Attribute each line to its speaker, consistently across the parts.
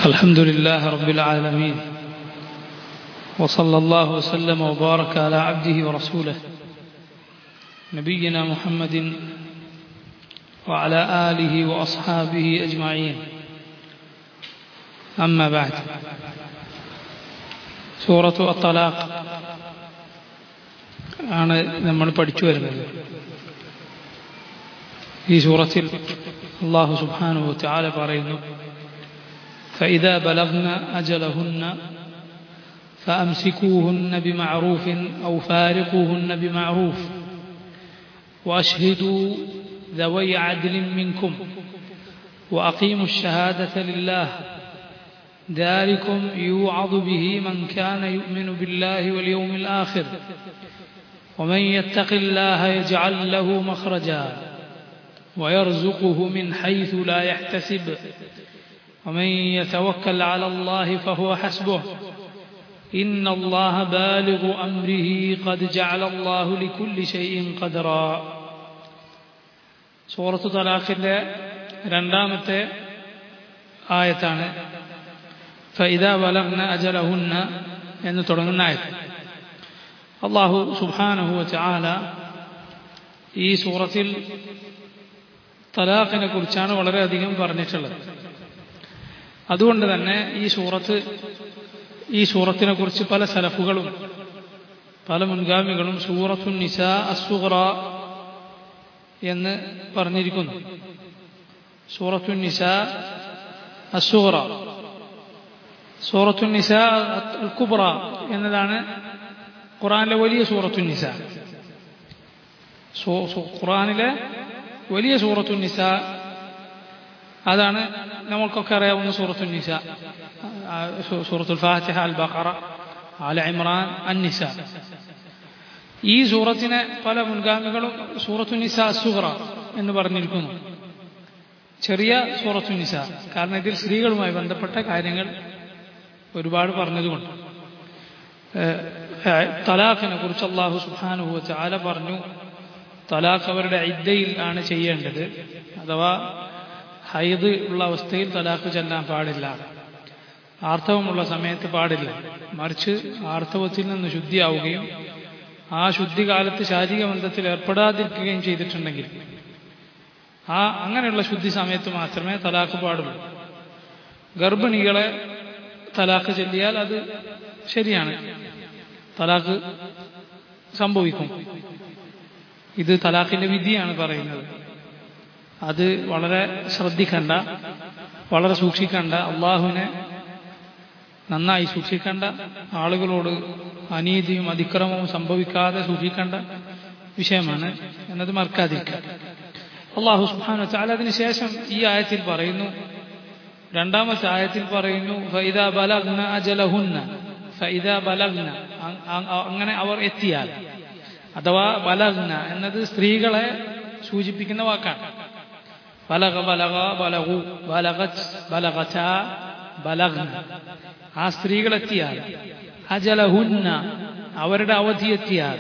Speaker 1: الحمد لله رب العالمين وصلى الله وسلم وبارك على عبده ورسوله نبينا محمد وعلى آله وأصحابه أجمعين أما بعد സൂറത്തു അത്തലാഖ് ആണ് നമ്മൾ പഠിച്ചു വരുന്നത് ഈ സൂറത്തിൽ അള്ളാഹു സുബ്ഹാനഹു വതആല പറയുന്നു فإذا بلغن أجلهن فأمسكوهن بمعروف أو فارقوهن بمعروف وأشهدوا ذوي عدل منكم وأقيموا الشهادة لله ذلكم يوعظ به من كان يؤمن بالله واليوم الآخر ومن يتق الله يجعل له مخرجا ويرزقه من حيث لا يحتسب ومن يتوكل على الله فهو حسبه إن الله بالغ أمره قد جعل الله لكل شيء قدرا സൂറത്ത് തലാഖിൻ്റെ രണ്ടാമത്തെ ആയത്താണ് ഫൈദ വലഗ്ന അജലഹുന്ന എന്ന് തുടങ്ങുന്ന ആയത്ത് അള്ളാഹു സുബാനഹു ചാല ഈ സൂറത്തിൽ തലാഖിനെ കുറിച്ചാണ് വളരെയധികം പറഞ്ഞിട്ടുള്ളത് അതുകൊണ്ട് തന്നെ ഈ സൂറത്ത് ഈ സൂറത്തിനെ കുറിച്ച് പല സലഫുകളും പല മുൻഗാമികളും സൂറത്തു നിസ അസുഹറ എന്ന് പറഞ്ഞിരിക്കുന്നു സൂറത്തു നിസ അസുഹറ സൂറത്തു നിസ അൽ കുബ്ര എന്നതാണ് ഖുറാനിലെ വലിയ സൂറത്തു നിസ ഖുറാനിലെ വലിയ സൂറത്തു നിസ അതാണ് നമ്മൾക്കൊക്കെ അറിയാവുന്ന സൂറത്തു നിസ സൂറത്തുൽ ഫാത്തിഹ അൽ ബഖറ ആല ഇമ്രാൻ അൻ നിസ ഈ സൂറത്തിനെ പല മുൻഗാമികളും സൂറത്തു നിസ സുഹറ എന്ന് പറഞ്ഞിരിക്കുന്നു ചെറിയ സൂറത്തു നിസ കാരണം ഇതിൽ സ്ത്രീകളുമായി ബന്ധപ്പെട്ട കാര്യങ്ങൾ ഒരുപാട് പറഞ്ഞതുകൊണ്ട് തലാഖിനെ കുറിച്ച് അള്ളാഹു സുബാനുഭവ ചാല പറഞ്ഞു തലാഖ് അവരുടെ ഇദ്ദയിൽ ആണ് ചെയ്യേണ്ടത് അഥവാ ഹൈദ് ഉള്ള അവസ്ഥയിൽ തലാഖ് ചെല്ലാൻ പാടില്ല ആർത്തവമുള്ള സമയത്ത് പാടില്ല മറിച്ച് ആർത്തവത്തിൽ നിന്ന് ശുദ്ധിയാവുകയും ആ ശുദ്ധികാലത്ത് ശാരീരിക ബന്ധത്തിൽ ഏർപ്പെടാതിരിക്കുകയും ചെയ്തിട്ടുണ്ടെങ്കിൽ ആ അങ്ങനെയുള്ള ശുദ്ധി സമയത്ത് മാത്രമേ തലാഖ് പാടുള്ളൂ ഗർഭിണികളെ തലാഖ് ചെല്ലിയാൽ അത് ശരിയാണ് തലാഖ് സംഭവിക്കും ഇത് തലാഖിന്റെ വിധിയാണ് പറയുന്നത് അത് വളരെ ശ്രദ്ധിക്കണ്ട വളരെ സൂക്ഷിക്കണ്ട അള്ളാഹുവിനെ നന്നായി സൂക്ഷിക്കേണ്ട ആളുകളോട് അനീതിയും അതിക്രമവും സംഭവിക്കാതെ സൂക്ഷിക്കേണ്ട വിഷയമാണ് എന്നത് മറക്കാതിരിക്കുക അള്ളാഹു സുഹാന അതിന് ശേഷം ഈ ആയത്തിൽ പറയുന്നു രണ്ടാമത്തെ ആയത്തിൽ പറയുന്നു ഫൈദ ബലഗ്ന അജലഹുന്ന ഫൈദ ബലഗ്ന അങ്ങനെ അവർ എത്തിയാൽ അഥവാ ബലഗ്ന എന്നത് സ്ത്രീകളെ സൂചിപ്പിക്കുന്ന വാക്കാണ് ബലഗ ബലഗ ബലഗു ബലഗത് ബലഗച ബലഗ്ന ആ സ്ത്രീകൾ എത്തിയാൽ അജലഹുന്ന അവരുടെ അവധി എത്തിയാൽ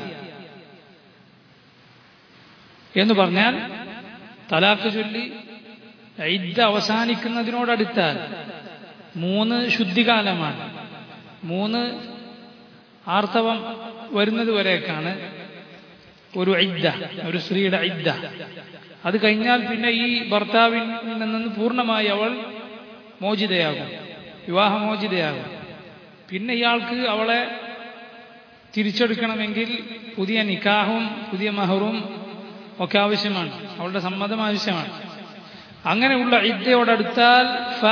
Speaker 1: എന്ന് പറഞ്ഞാൽ തലാഖ് ചൊല്ലി ഇദ്ദ അവസാനിക്കുന്നതിനോടടുത്താൽ മൂന്ന് ശുദ്ധികാലമാണ് മൂന്ന് ആർത്തവം വരുന്നത് വരേക്കാണ് ഒരു ഇദ്ദ ഒരു സ്ത്രീയുടെ ഇദ്ദ അത് കഴിഞ്ഞാൽ പിന്നെ ഈ ഭർത്താവിൽ നിന്ന് പൂർണ്ണമായി അവൾ മോചിതയാകും വിവാഹമോചിതയാകും പിന്നെ ഇയാൾക്ക് അവളെ തിരിച്ചെടുക്കണമെങ്കിൽ പുതിയ നിക്കാഹും പുതിയ മഹറും ഒക്കെ ആവശ്യമാണ് അവളുടെ സമ്മതം ആവശ്യമാണ് അങ്ങനെയുള്ള ഇദ്ദയോടടുത്താൽ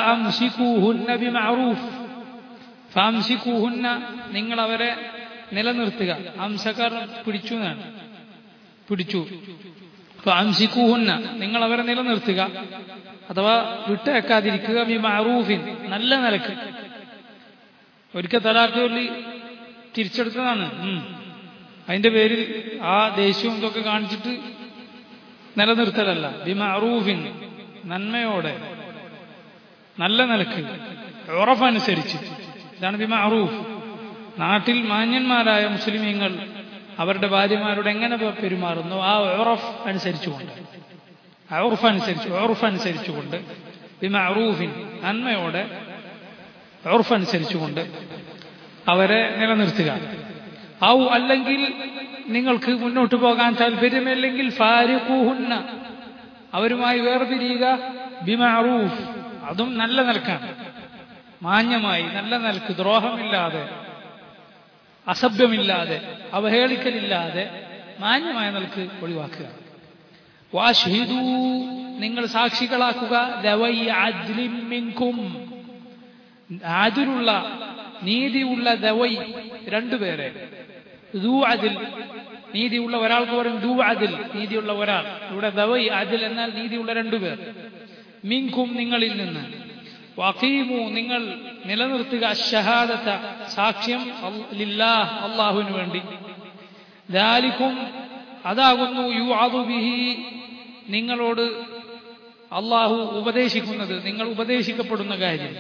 Speaker 1: നിങ്ങൾ അവരെ നിലനിർത്തുക അംസക്കാർ പിടിച്ചു എന്നാണ് പിടിച്ചു അംസിക്കൂഹുന്ന നിങ്ങൾ അവരെ നിലനിർത്തുക അഥവാ വിട്ടേക്കാതിരിക്കുക ബി മറൂഫിൻ നല്ല നിലക്ക് ഒരിക്കൽ തലാക്ക് ചൊല്ലി തിരിച്ചെടുത്തതാണ് അതിന്റെ പേരിൽ ആ ദേഷ്യവും ഇതൊക്കെ കാണിച്ചിട്ട് നിലനിർത്തലല്ല ബി മറൂഫിൻ നന്മയോടെ നല്ല നിലക്ക് ഉറഫ് അനുസരിച്ച് ഇതാണ് ബി മറൂഫ് നാട്ടിൽ മാന്യന്മാരായ മുസ്ലിമീങ്ങൾ അവരുടെ ഭാര്യമാരോട് എങ്ങനെ പെരുമാറുന്നു ആ ഉറഫ് അനുസരിച്ചുകൊണ്ട് ഉറഫ് അനുസരിച്ച് ഉറഫ് അനുസരിച്ചുകൊണ്ട് ബിമഅറൂഫിൻ നന്മയോടെ ഉറഫ് അനുസരിച്ചുകൊണ്ട് അവരെ നിലനിർത്തുക ഔ അല്ലെങ്കിൽ നിങ്ങൾക്ക് മുന്നോട്ട് പോകാൻ താല്പര്യമില്ലെങ്കിൽ ഫാരിഖൂഹുന്ന അവരുമായി വേർപിരിയുക ബിമഅറൂഫ് അതും നല്ല നിലക്കാണ് മാന്യമായി നല്ല നിലക്ക് ദ്രോഹമില്ലാതെ അസഭ്യമില്ലാതെ അവഹേളിക്കലില്ലാതെ മാന്യമായ നിലക്ക് ഒഴിവാക്കുക വാഷിദു നിങ്ങൾ സാക്ഷികളാക്കുക ദവൈ അദ്ലിൻ മിൻകും അതിലുള്ള നീതിയുള്ള ദവൈ രണ്ടുപേരെ ദൂ അതിൽ നീതിയുള്ള ഒരാൾക്ക് പറയും ദൂ അതിൽ നീതിയുള്ള ഒരാൾ ഇവിടെ ദവൈ അതിൽ എന്നാൽ നീതിയുള്ള രണ്ടുപേർ മിൻകും നിങ്ങളിൽ നിന്ന് വഖീമു നിങ്ങൾ നിലനിർത്തുക ഷഹാദത്ത സാക്ഷ്യം ലില്ലാഹ് അള്ളാഹുവിന് വേണ്ടി ദാലിക്കും അതാകുന്നു യു ബിഹി നിങ്ങളോട് അള്ളാഹു ഉപദേശിക്കുന്നത് നിങ്ങൾ ഉപദേശിക്കപ്പെടുന്ന കാര്യം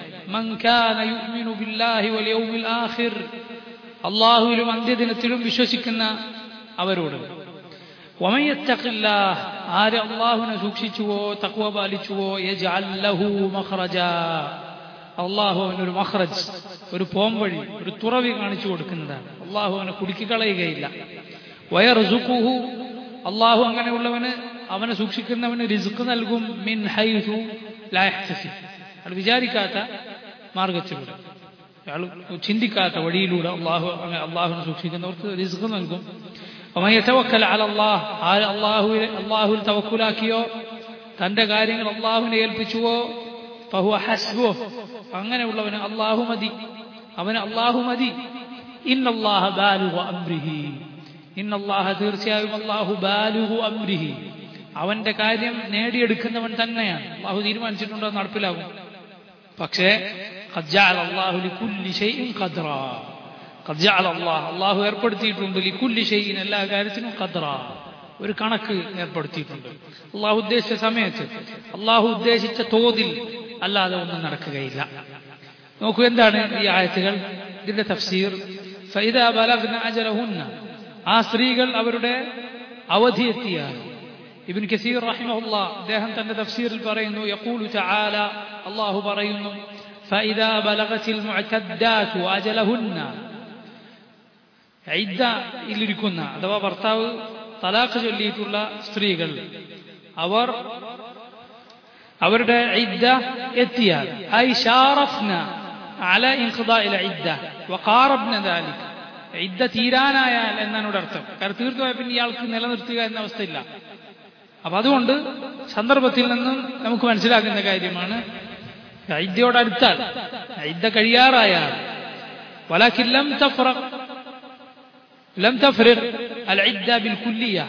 Speaker 1: അള്ളാഹുവിലും അന്ത്യദിനത്തിലും വിശ്വസിക്കുന്ന അവരോട് ഒമയത്തക്കില്ല ആര് അള്ളാഹുവിനെ സൂക്ഷിച്ചുവോ തക്വ പാലിച്ചുവോ അള്ളാഹു അവനൊരു മഹ്റജ് ഒരു പോംവഴി ഒരു തുറവി കാണിച്ചു കൊടുക്കുന്നതാണ് അള്ളാഹു അവനെ കുടുക്കിക്കളയുകയില്ല വയറുസുഖുഹു അള്ളാഹു അങ്ങനെയുള്ളവന് അവനെ സൂക്ഷിക്കുന്നവന് റിസുക്ക് നൽകും മിൻ ഹൈഹു ലായഹ്തസി അയാൾ വിചാരിക്കാത്ത മാർഗത്തിലൂടെ അയാൾ ചിന്തിക്കാത്ത വഴിയിലൂടെ അള്ളാഹു അള്ളാഹുവിനെ സൂക്ഷിക്കുന്നവർക്ക് റിസുക്ക് നൽകും അമയത്തവക്കൽ അലല്ലാഹ് ആര് അള്ളാഹുവിനെ അള്ളാഹുവിൽ തവക്കുലാക്കിയോ തന്റെ കാര്യങ്ങൾ അള്ളാഹുവിനെ ഏൽപ്പിച്ചുവോ ഫഹുവ ഹസ്ബോ അങ്ങനെയുള്ളവന് അള്ളാഹു മതി അവന് അള്ളാഹു മതി ഇന്നല്ലാഹ ബാലുഹു അംരിഹി ഇന്നല്ലാഹ തീർച്ചയായും അള്ളാഹു ബാലുഹു അംരിഹി അവന്റെ കാര്യം നേടിയെടുക്കുന്നവൻ തന്നെയാണ് അള്ളാഹു തീരുമാനിച്ചിട്ടുണ്ടോ നടപ്പിലാകും പക്ഷേ അള്ളാഹു ഏർപ്പെടുത്തിയിട്ടുണ്ട് ലിക്കുല്ലി ഷെയ്യിൻ എല്ലാ കാര്യത്തിനും ഖദ്ര ഒരു കണക്ക് ഏർപ്പെടുത്തിയിട്ടുണ്ട് അള്ളാഹു ഉദ്ദേശിച്ച സമയത്ത് അള്ളാഹു ഉദ്ദേശിച്ച തോതിൽ അല്ലാതെ ഒന്നും നടക്കുകയില്ല നോക്കൂ എന്താണ് ഈ ആയത്തുകൾ ഇതിന്റെ തഫ്സീർ ഫൈദ ബലഗ്ന അജലഹുന്ന ആ സ്ത്രീകൾ അവരുടെ അവധി എത്തിയാൽ ഇബിൻ കസീർ റഹിമഹുല്ല അദ്ദേഹം തന്റെ തഫ്സീറിൽ പറയുന്നു യഖൂലു തആല അല്ലാഹു പറയുന്നു فإذا بلغت المعتدات أجلهن ഐദ്ദ ഇല്ലിരിക്കുന്ന അഥവാ ഭർത്താവ് തലാഖ് ചൊല്ലിയിട്ടുള്ള സ്ത്രീകൾ അവർ അവരുടെ ഇദ്ദ എത്തിയാൽ ഐ ഷാറഫ്ന അല ഇൻഖിദാഇൽ ഇദ്ദ വഖാറബ്ന ദാലിക് ഇദ്ദ തീരാനായാൽ എന്നാണ് ഇവിടെ അർത്ഥം കാരണം തീർത്തു പോയ പിന്നെ ഇയാൾക്ക് നിലനിർത്തുക എന്ന അവസ്ഥയില്ല അപ്പൊ അതുകൊണ്ട് സന്ദർഭത്തിൽ നിന്നും നമുക്ക് മനസ്സിലാക്കുന്ന കാര്യമാണ് ഇദ്ദയോടടുത്താൽ ഇദ്ദ കഴിയാറായാൽ ولكن لم تفرق لم تفرغ العدة بالكلية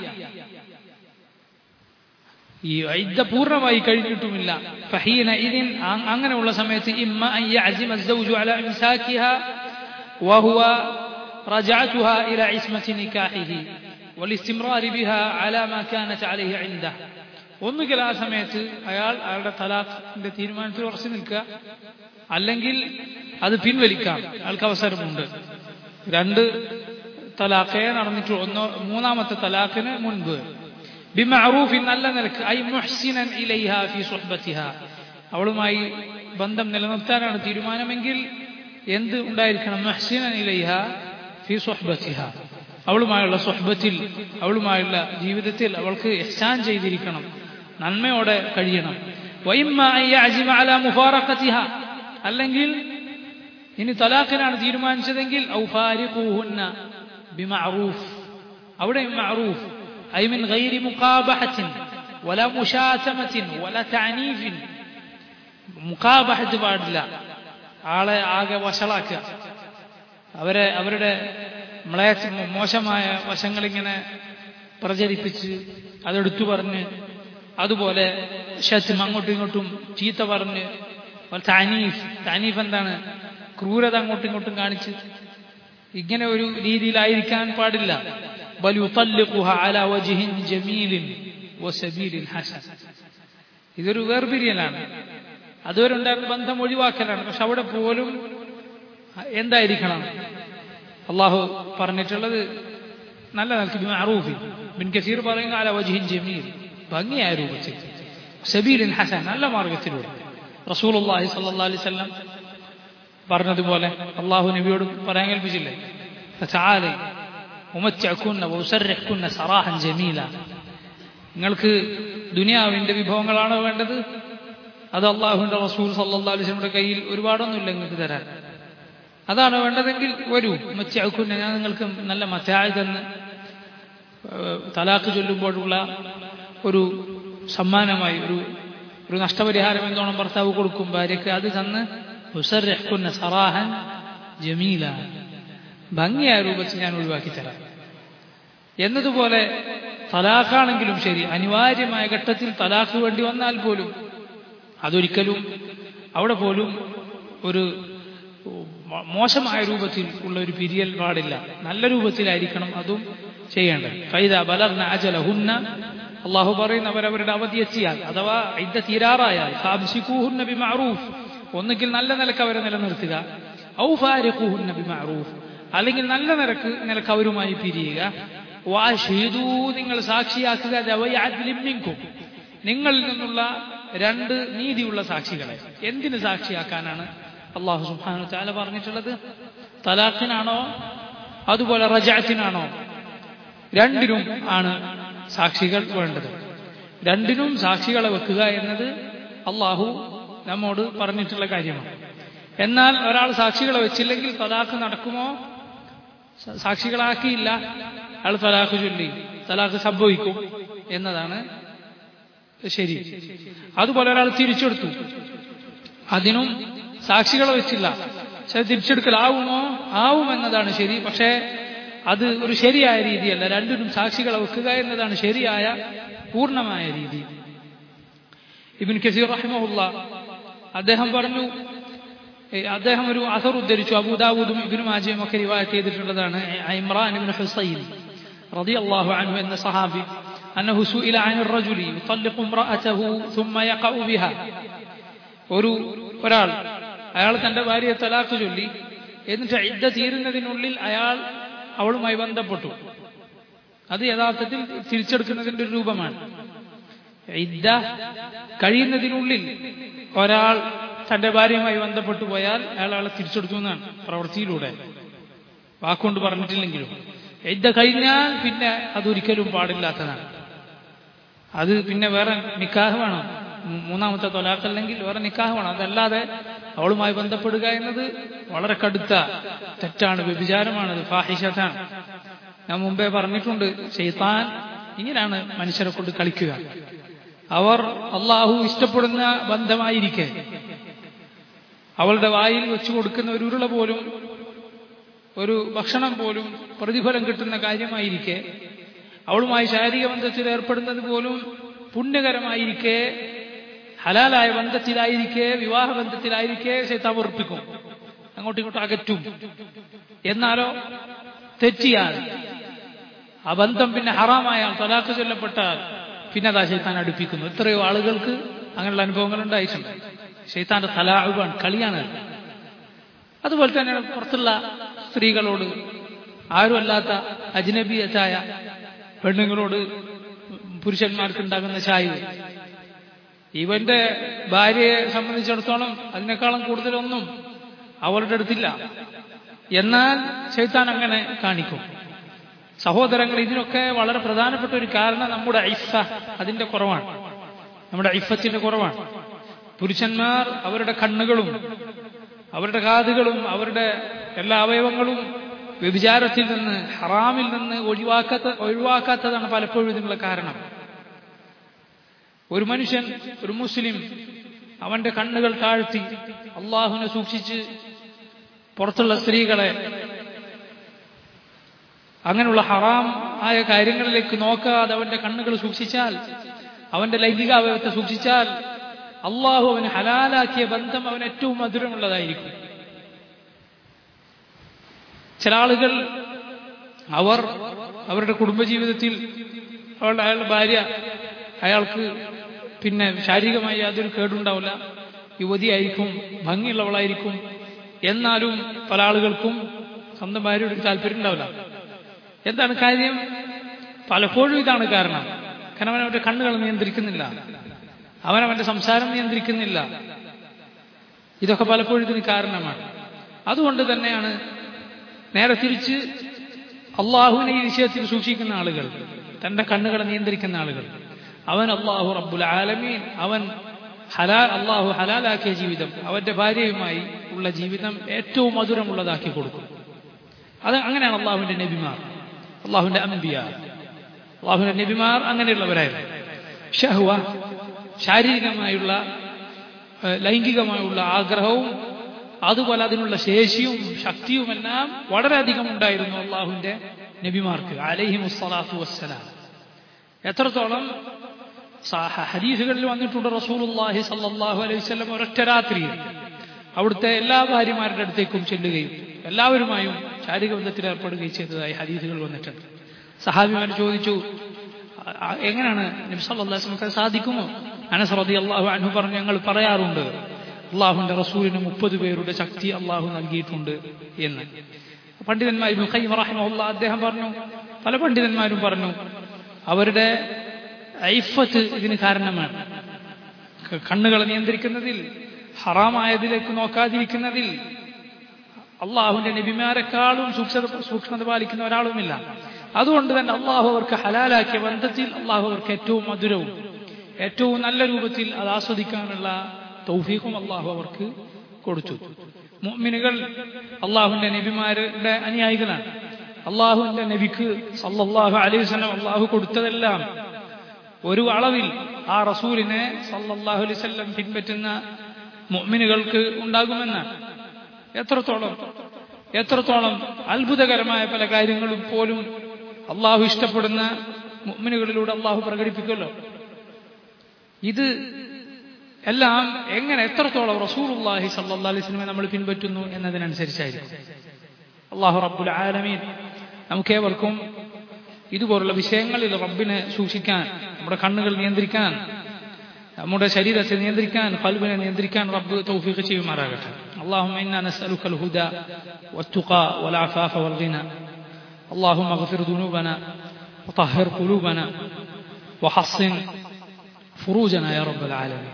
Speaker 1: ഈ ഐദ്ദ പൂർണ്ണമായി കഴിഞ്ഞിട്ടുമില്ല ഫഹീന ഇതിൻ അങ്ങനെയുള്ള സമയത്ത് ഇമ്മ അൻ യഅസിമ الزوج على امساكها وهو رجعتها إلى عصمة نكاحه والاستمرار بها على ما كانت عليه عنده ഒന്നുകിൽ ആ സമയത്ത് അയാൾ അയാളുടെ തലാഖിന്റെ തീരുമാനത്തിൽ ഉറച്ചു നിൽക്കുക അല്ലെങ്കിൽ അത് പിൻവലിക്കാം അയാൾക്ക് അവസരമുണ്ട് രണ്ട് തലാഖേ നടന്നിട്ട് ഒന്നോ മൂന്നാമത്തെ തലാഖിന് മുൻപ് ബിമഅറൂഫിൻ നല്ല നിലക്ക് ഐ മുഹ്സിനൻ ഇലൈഹ ഫി സുഹ്ബത്തിഹ അവളുമായി ബന്ധം നിലനിർത്താനാണ് തീരുമാനമെങ്കിൽ എന്ത് ഉണ്ടായിരിക്കണം മുഹ്സിനൻ ഇലൈഹ ഫി സുഹ്ബത്തിഹ അവളുമായുള്ള സുഹ്ബത്തിൽ അവളുമായുള്ള ജീവിതത്തിൽ അവൾക്ക് ഇഹ്സാൻ ചെയ്തിരിക്കണം നന്മയോടെ കഴിയണം അല്ലെങ്കിൽ ഇനി തലാഖിനാണ് തീരുമാനിച്ചതെങ്കിൽ അവിടെ മഅറൂഫ് أي من غير مقابحة ولا مشاتمة ولا تعنيف മുക്കാബഹത്ത് പാടില്ല ആളെ ആകെ വഷളാക്കുക അവരെ അവരുടെ നമ്മളെ മോശമായ വശങ്ങളിങ്ങനെ പ്രചരിപ്പിച്ച് അതെടുത്തു പറഞ്ഞ് അതുപോലെ ഷത്തും അങ്ങോട്ടും ഇങ്ങോട്ടും ചീത്ത പറഞ്ഞ് താനീഫ് താനീഫ് എന്താണ് ക്രൂരത അങ്ങോട്ടും ഇങ്ങോട്ടും കാണിച്ച് ഇങ്ങനെ ഒരു രീതിയിലായിരിക്കാൻ പാടില്ല بل يطلقها على وجه جميل وسبيل حسن ഇതൊരു വേർപിരിയലാണ് അതുവരെ ഉണ്ടായിരുന്ന ബന്ധം ഒഴിവാക്കലാണ് പക്ഷെ അവിടെ പോലും എന്തായിരിക്കണം അള്ളാഹു പറഞ്ഞിട്ടുള്ളത് നല്ല നിലക്ക് അറൂഫി ബിൻ കസീർ പറയുന്ന അല വജിഹിൻ ജമീൽ ഭംഗിയായ രൂപത്തിൽ സബീലിൻ ഹസൻ നല്ല മാർഗത്തിലൂടെ റസൂൽ അള്ളാഹി സല്ലാ അലൈഹി സ്വല്ലം പറഞ്ഞതുപോലെ അള്ളാഹു നബിയോട് പറയാൻ കൽപ്പിച്ചില്ലേ تعالي ഉമച്ചക്കുന്ന വൗസർക്കുന്ന സറാഹൻ ജമീല നിങ്ങൾക്ക് ദുനിയാവിന്റെ വിഭവങ്ങളാണോ വേണ്ടത് അത് അള്ളാഹുവിന്റെ റസൂൽ സല്ലാ അലിസ്ലമിയുടെ കയ്യിൽ ഒരുപാടൊന്നുമില്ല നിങ്ങൾക്ക് തരാൻ അതാണ് വേണ്ടതെങ്കിൽ വരൂ മച്ചാക്കുന്ന ഞാൻ നിങ്ങൾക്ക് നല്ല മറ്റായി തന്ന് തലാക്ക് ചൊല്ലുമ്പോഴുള്ള ഒരു സമ്മാനമായി ഒരു ഒരു നഷ്ടപരിഹാരം എന്നോണം ഭർത്താവ് കൊടുക്കും ഭാര്യയ്ക്ക് അത് തന്ന് ഉസർക്കുന്ന സറാഹൻ ജമീല ഭംഗിയായ രൂപത്തിൽ ഞാൻ ഒഴിവാക്കി തരാം എന്നതുപോലെ തലാഖാണെങ്കിലും ശരി അനിവാര്യമായ ഘട്ടത്തിൽ തലാഖ് വേണ്ടി വന്നാൽ പോലും അതൊരിക്കലും അവിടെ പോലും ഒരു മോശമായ രൂപത്തിൽ ഉള്ള ഒരു പിരിയൽ പാടില്ല നല്ല രൂപത്തിലായിരിക്കണം അതും ചെയ്യേണ്ടത് ഫൈദ ബലർന അജല ഹുന്ന അള്ളാഹു പറയുന്ന അവരവരുടെ അവധി എത്തിയാൽ അഥവാ ഇദ്ദ തീരാറായാൽ ഫാബ്സിക്കൂഹുന്ന ബി മഅറൂഫ് ഒന്നുകിൽ നല്ല നിലക്ക് അവരെ നിലനിർത്തുക ഔ ഫാരിഖൂഹുന്ന ബി മഅറൂഫ് അല്ലെങ്കിൽ നല്ല നിരക്ക് നിലക്ക് അവരുമായി പിരിയുക വാഷീദൂ നിങ്ങൾ സാക്ഷിയാക്കുക ദവയാദ്ലിമിങ്കും നിങ്ങളിൽ നിന്നുള്ള രണ്ട് നീതിയുള്ള സാക്ഷികളെ എന്തിന് സാക്ഷിയാക്കാനാണ് അള്ളാഹു സുബ്ഹാനഹു തആല പറഞ്ഞിട്ടുള്ളത് തലാഖിനാണോ അതുപോലെ റജാത്തിനാണോ രണ്ടിനും ആണ് സാക്ഷികൾ വേണ്ടത് രണ്ടിനും സാക്ഷികളെ വെക്കുക എന്നത് അള്ളാഹു നമ്മോട് പറഞ്ഞിട്ടുള്ള കാര്യമാണ് എന്നാൽ ഒരാൾ സാക്ഷികളെ വെച്ചില്ലെങ്കിൽ തലാഖ് നടക്കുമോ സാക്ഷികളാക്കിയില്ല അയാൾ തലാഖ് ചൊല്ലി തലാഖ് സംഭവിക്കും എന്നതാണ് ശരി അതുപോലെ ഒരാൾ തിരിച്ചെടുത്തു അതിനും സാക്ഷികളെ വെച്ചില്ല പക്ഷെ തിരിച്ചെടുക്കലാവുമോ ആവും എന്നതാണ് ശരി പക്ഷേ അത് ഒരു ശരിയായ രീതിയല്ല രണ്ടിനും സാക്ഷികളെ വെക്കുക എന്നതാണ് ശരിയായ പൂർണ്ണമായ രീതി ഇബിൻ കസീർ റഹിമുള്ള അദ്ദേഹം പറഞ്ഞു അദ്ദേഹം ഒരു അസർ ഉദ്ധരിച്ചു അബൂദാവൂദും ഇബിനു മാജയും ഒക്കെ റിവായത്ത് ചെയ്തിട്ടുള്ളതാണ് ഇമ്രാൻ ഇബ്നു ഹുസൈൻ റളി അള്ളാഹു അൻഹു എന്ന സഹാബി أنه سئل عن الرجل يطلق امرأته ثم يقع بها ഒരു ഒരാൾ അയാൾ തന്റെ ഭാര്യയെ തലാക്ക് ചൊല്ലി എന്നിട്ട് ഇദ്ദ തീരുന്നതിനുള്ളിൽ അയാൾ അവളുമായി ബന്ധപ്പെട്ടു അത് യഥാർത്ഥത്തിൽ തിരിച്ചെടുക്കുന്നതിന്റെ ഒരു രൂപമാണ് ഇദ്ദ കഴിയുന്നതിനുള്ളിൽ ഒരാൾ തന്റെ ഭാര്യയുമായി ബന്ധപ്പെട്ടു പോയാൽ അയാൾ അയാളെ തിരിച്ചെടുത്തു എന്നാണ് പ്രവൃത്തിയിലൂടെ വാക്കുകൊണ്ട് പറഞ്ഞിട്ടില്ലെങ്കിലും ഇദ്ദ കഴിഞ്ഞാൽ പിന്നെ അതൊരിക്കലും പാടില്ലാത്തതാണ് അത് പിന്നെ വേറെ നിക്കാഹ് വേണം മൂന്നാമത്തെ തൊലാക്കല്ലെങ്കിൽ വേറെ നിക്കാഹ് വേണം അതല്ലാതെ അവളുമായി ബന്ധപ്പെടുക എന്നത് വളരെ കടുത്ത തെറ്റാണ് വ്യഭിചാരമാണത് ഫാഹിഷത്താണ് ഞാൻ മുമ്പേ പറഞ്ഞിട്ടുണ്ട് ചെയ്ത്താൻ ഇങ്ങനെയാണ് മനുഷ്യരെ കൊണ്ട് കളിക്കുക അവർ അള്ളാഹു ഇഷ്ടപ്പെടുന്ന ബന്ധമായിരിക്കെ അവളുടെ വായിൽ വെച്ചു കൊടുക്കുന്ന ഒരു ഉരുള പോലും ഒരു ഭക്ഷണം പോലും പ്രതിഫലം കിട്ടുന്ന കാര്യമായിരിക്കെ അവളുമായി ശാരീരിക ബന്ധത്തിൽ ഏർപ്പെടുന്നത് പോലും പുണ്യകരമായിരിക്കെ ഹലാലായ ബന്ധത്തിലായിരിക്കെ വിവാഹ ബന്ധത്തിലായിരിക്കെ ശൈത്താൻ വെറുപ്പിക്കും അങ്ങോട്ടും ഇങ്ങോട്ടും അകറ്റും എന്നാലോ തെറ്റിയാൽ ആ ബന്ധം പിന്നെ ഹറാമായാൽ തൊലാക്ക് ചൊല്ലപ്പെട്ടാൽ പിന്നെ അതാ ശൈത്താൻ അടുപ്പിക്കുന്നു എത്രയോ ആളുകൾക്ക് അങ്ങനെയുള്ള അനുഭവങ്ങൾ ഉണ്ടായിട്ടുണ്ട് ശൈത്താന്റെ തലാഴുവാണ് കളിയാണ് അതുപോലെ തന്നെയാണ് പുറത്തുള്ള സ്ത്രീകളോട് ആരുമല്ലാത്ത അജ്നബിയത്തായ പെണ്ണുങ്ങളോട് പുരുഷന്മാർക്ക് ഉണ്ടാകുന്ന ചായ്വ് ഇവന്റെ ഭാര്യയെ സംബന്ധിച്ചിടത്തോളം അതിനേക്കാളും കൂടുതലൊന്നും അവരുടെ അടുത്തില്ല എന്നാൽ ചൈത്താൻ അങ്ങനെ കാണിക്കും സഹോദരങ്ങൾ ഇതിനൊക്കെ വളരെ പ്രധാനപ്പെട്ട ഒരു കാരണം നമ്മുടെ ഐഫ അതിന്റെ കുറവാണ് നമ്മുടെ ഐഫത്തിന്റെ കുറവാണ് പുരുഷന്മാർ അവരുടെ കണ്ണുകളും അവരുടെ കാതുകളും അവരുടെ എല്ലാ അവയവങ്ങളും വ്യഭിചാരത്തിൽ നിന്ന് ഹറാമിൽ നിന്ന് ഒഴിവാക്കാത്ത ഒഴിവാക്കാത്തതാണ് പലപ്പോഴും ഇതിനുള്ള കാരണം ഒരു മനുഷ്യൻ ഒരു മുസ്ലിം അവന്റെ കണ്ണുകൾ താഴ്ത്തി അള്ളാഹുവിനെ സൂക്ഷിച്ച് പുറത്തുള്ള സ്ത്രീകളെ അങ്ങനെയുള്ള ഹറാം ആയ കാര്യങ്ങളിലേക്ക് നോക്കാതെ അവന്റെ കണ്ണുകൾ സൂക്ഷിച്ചാൽ അവന്റെ ലൈംഗികാവയവത്തെ സൂക്ഷിച്ചാൽ അള്ളാഹു അവന് ഹലാലാക്കിയ ബന്ധം അവൻ ഏറ്റവും മധുരമുള്ളതായിരിക്കും ചില ആളുകൾ അവർ അവരുടെ കുടുംബജീവിതത്തിൽ അവളുടെ അയാളുടെ ഭാര്യ അയാൾക്ക് പിന്നെ ശാരീരികമായി യാതൊരു കേടുണ്ടാവില്ല യുവതിയായിരിക്കും ഭംഗിയുള്ളവളായിരിക്കും എന്നാലും പല ആളുകൾക്കും സ്വന്തം ഭാര്യയോട് താല്പര്യം ഉണ്ടാവില്ല എന്താണ് കാര്യം പലപ്പോഴും ഇതാണ് കാരണം കാരണം അവൻ അവന്റെ കണ്ണുകൾ നിയന്ത്രിക്കുന്നില്ല അവൻ അവന്റെ സംസാരം നിയന്ത്രിക്കുന്നില്ല ഇതൊക്കെ പലപ്പോഴും ഇതിന് കാരണമാണ് അതുകൊണ്ട് തന്നെയാണ് നേരെ തിരിച്ച് അള്ളാഹുവിനെ ഈ വിഷയത്തിൽ സൂക്ഷിക്കുന്ന ആളുകൾ തന്റെ കണ്ണുകളെ നിയന്ത്രിക്കുന്ന ആളുകൾ അവൻ അള്ളാഹു റബ്ബുൽ ആലമീൻ അവൻ ഹലാ അള്ളാഹു ഹലാലാക്കിയ ജീവിതം അവന്റെ ഭാര്യയുമായി ഉള്ള ജീവിതം ഏറ്റവും മധുരമുള്ളതാക്കി കൊടുക്കും അത് അങ്ങനെയാണ് അള്ളാഹുവിന്റെ നബിമാർ അള്ളാഹുവിന്റെ അംബിയ അള്ളാഹുവിന്റെ നബിമാർ അങ്ങനെയുള്ളവരായിരുന്നു ഷഹ്വ ശാരീരികമായുള്ള ലൈംഗികമായുള്ള ആഗ്രഹവും അതുപോലെ അതിനുള്ള ശേഷിയും ശക്തിയുമെല്ലാം വളരെയധികം ഉണ്ടായിരുന്നു അള്ളാഹുവിന്റെ നബിമാർക്ക് അലൈഹി മുസ്സലാത്തു വസ്സലാം എത്രത്തോളം ഹദീസുകളിൽ വന്നിട്ടുണ്ട് റസൂലുല്ലാഹി സല്ലാഹു അലൈഹി സ്വലം ഒരൊറ്റ രാത്രിയിൽ അവിടുത്തെ എല്ലാ ഭാര്യമാരുടെ അടുത്തേക്കും ചെല്ലുകയും എല്ലാവരുമായും ശാരീരിക ബന്ധത്തിൽ ഏർപ്പെടുകയും ചെയ്തതായി ഹദീസുകൾ വന്നിട്ടുണ്ട് സഹാബിമാർ ചോദിച്ചു എങ്ങനെയാണ് നബ്സല്ലാസ്മക്ക് സാധിക്കുമോ അനസ് റതി അള്ളാഹു അനു പറഞ്ഞു ഞങ്ങൾ പറയാറുണ്ട് അള്ളാഹുന്റെ റസൂലിന് മുപ്പത് പേരുടെ ശക്തി അള്ളാഹു നൽകിയിട്ടുണ്ട് എന്ന് പണ്ഡിതന്മാർ റഹിമുള്ള അദ്ദേഹം പറഞ്ഞു പല പണ്ഡിതന്മാരും പറഞ്ഞു അവരുടെ ഐഫത്ത് ഇതിന് കാരണമാണ് കണ്ണുകളെ നിയന്ത്രിക്കുന്നതിൽ ഹറാമായതിലേക്ക് നോക്കാതിരിക്കുന്നതിൽ അള്ളാഹുവിന്റെ നബിമാരെക്കാളും സൂക്ഷ്മത സൂക്ഷ്മത പാലിക്കുന്ന ഒരാളുമില്ല അതുകൊണ്ട് തന്നെ അള്ളാഹു അവർക്ക് ഹലാലാക്കിയ ബന്ധത്തിൽ അള്ളാഹു അവർക്ക് ഏറ്റവും മധുരവും ഏറ്റവും നല്ല രൂപത്തിൽ അത് ആസ്വദിക്കാനുള്ള തൗഫീഖും അള്ളാഹു അവർക്ക് കൊടുത്തു മുഅ്മിനുകൾ അള്ളാഹുവിന്റെ നബിമാരുടെ അനുയായികളാണ് അള്ളാഹുവിന്റെ നബിക്ക് സല്ലല്ലാഹു അലൈഹി വസല്ലം അള്ളാഹു കൊടുത്തതെല്ലാം ഒരു അളവിൽ ആ റസൂലിനെ സല്ലല്ലാഹു അലൈഹി വസല്ലം പിൻപറ്റുന്ന മുഅ്മിനുകൾക്ക് ഉണ്ടാകുമെന്നാണ് എത്രത്തോളം എത്രത്തോളം അത്ഭുതകരമായ പല കാര്യങ്ങളും പോലും അള്ളാഹു ഇഷ്ടപ്പെടുന്ന മുഅ്മിനുകളിലൂടെ അള്ളാഹു പ്രകടിപ്പിക്കുമല്ലോ ഇത് എല്ലാം എങ്ങനെ എത്രത്തോളം റസൂലുള്ളാഹി സല്ലല്ലാഹു അലൈഹി വസല്ലമയെ നമ്മൾ പിൻപറ്റുന്നു എന്നതിനനുസരിച്ചായിരിക്കും അള്ളാഹു റബ്ബുൽ ആലമീൻ നമുക്കേവർക്കും ഇതുപോലുള്ള വിഷയങ്ങളിൽ റബ്ബിനെ സൂക്ഷിക്കാൻ നമ്മുടെ കണ്ണുകൾ നിയന്ത്രിക്കാൻ നമ്മുടെ ശരീരത്തെ നിയന്ത്രിക്കാൻ കൽബിനെ നിയന്ത്രിക്കാൻ റബ്ബ് തൗഫീഖ് ചെയ്യുമാറാകട്ടെ اللهم إنا نسألك الهدى والتقى والعفاف والغنى اللهم اغفر ذنوبنا وطهر قلوبنا وحصن فروجنا يا رب العالمين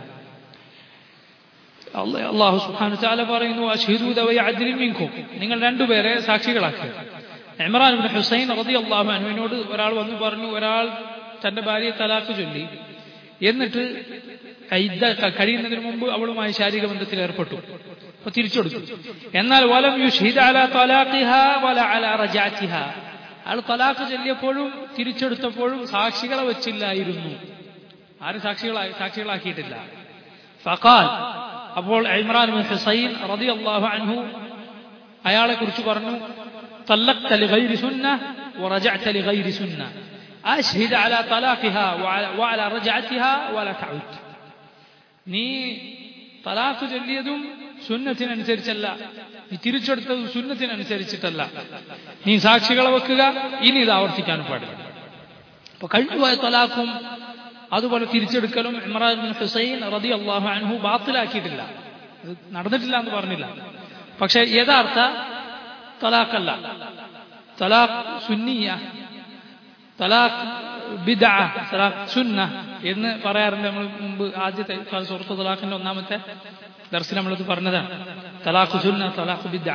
Speaker 1: അള്ളാഹു സുബ്ഹാനഹു വതആല പറയുന്നു അഷ്ഹിദു ദവയ അദ്ലിൻ മിൻകും നിങ്ങൾ രണ്ടുപേരെ സാക്ഷികളാക്കുക ഇമ്രാൻ ഇബ്നു ഹുസൈൻ റളിയല്ലാഹു അൻഹുവിനോട് ഒരാൾ വന്നു പറഞ്ഞു ഒരാൾ തന്റെ ഭാര്യയെ തലാഖ് ചൊല്ലി എന്നിട്ട് ഇദ്ദ കഴിയുന്നതിന് മുമ്പ് അവളുമായി ശാരീരിക ബന്ധത്തിൽ ഏർപ്പെട്ടു അപ്പൊ തിരിച്ചെടുത്തു എന്നാൽ വലം യുഷ്ഹിദ അല തലാഖിഹ വല അല റജാത്തിഹ അയാൾ തലാഖ് ചൊല്ലിയപ്പോഴും തിരിച്ചെടുത്തപ്പോഴും സാക്ഷികളെ വെച്ചില്ലായിരുന്നു ആരും സാക്ഷികളായി സാക്ഷികളാക്കിയിട്ടില്ല ഫഖാൽ അപ്പോൾ ഇമ്രാൻ ബിൻ ഹുസൈൻ റളിയല്ലാഹു അൻഹു അയാളെ കുറിച്ച് പറഞ്ഞു طلقت لغير سنة ورجعت لغير سنة أشهد على طلاقها وعلى رجعتها ولا تعود നീ തലാഖ് ചൊല്ലിയതും സുന്നത്തിനനുസരിച്ചല്ല നീ തിരിച്ചെടുത്തത് സുന്നത്തിനനുസരിച്ചിട്ടല്ല നീ സാക്ഷികളെ വെക്കുക ഇനി ഇത് ആവർത്തിക്കാൻ പാടില്ല അപ്പൊ കഴിഞ്ഞുപോയ തലാഖും അതുപോലെ തിരിച്ചെടുക്കലും ഇമ്രാൻ ബിൻ ഹുസൈൻ റതി അള്ളാഹു അൻഹു ബാത്തിലാക്കിയിട്ടില്ല അത് നടന്നിട്ടില്ല എന്ന് പറഞ്ഞില്ല പക്ഷെ യഥാർത്ഥ തലാഖല്ല തലാഖ് സുന്നിയ തലാഖ് ബിദ തലാഖ് സുന്ന എന്ന് പറയാറുണ്ട് നമ്മൾ മുമ്പ് ആദ്യത്തെ സുഹൃത്ത് തലാഖിന്റെ ഒന്നാമത്തെ ദർശനം നമ്മളത് പറഞ്ഞതാണ് തലാഖ് സുന്ന തലാഖ് ബിദ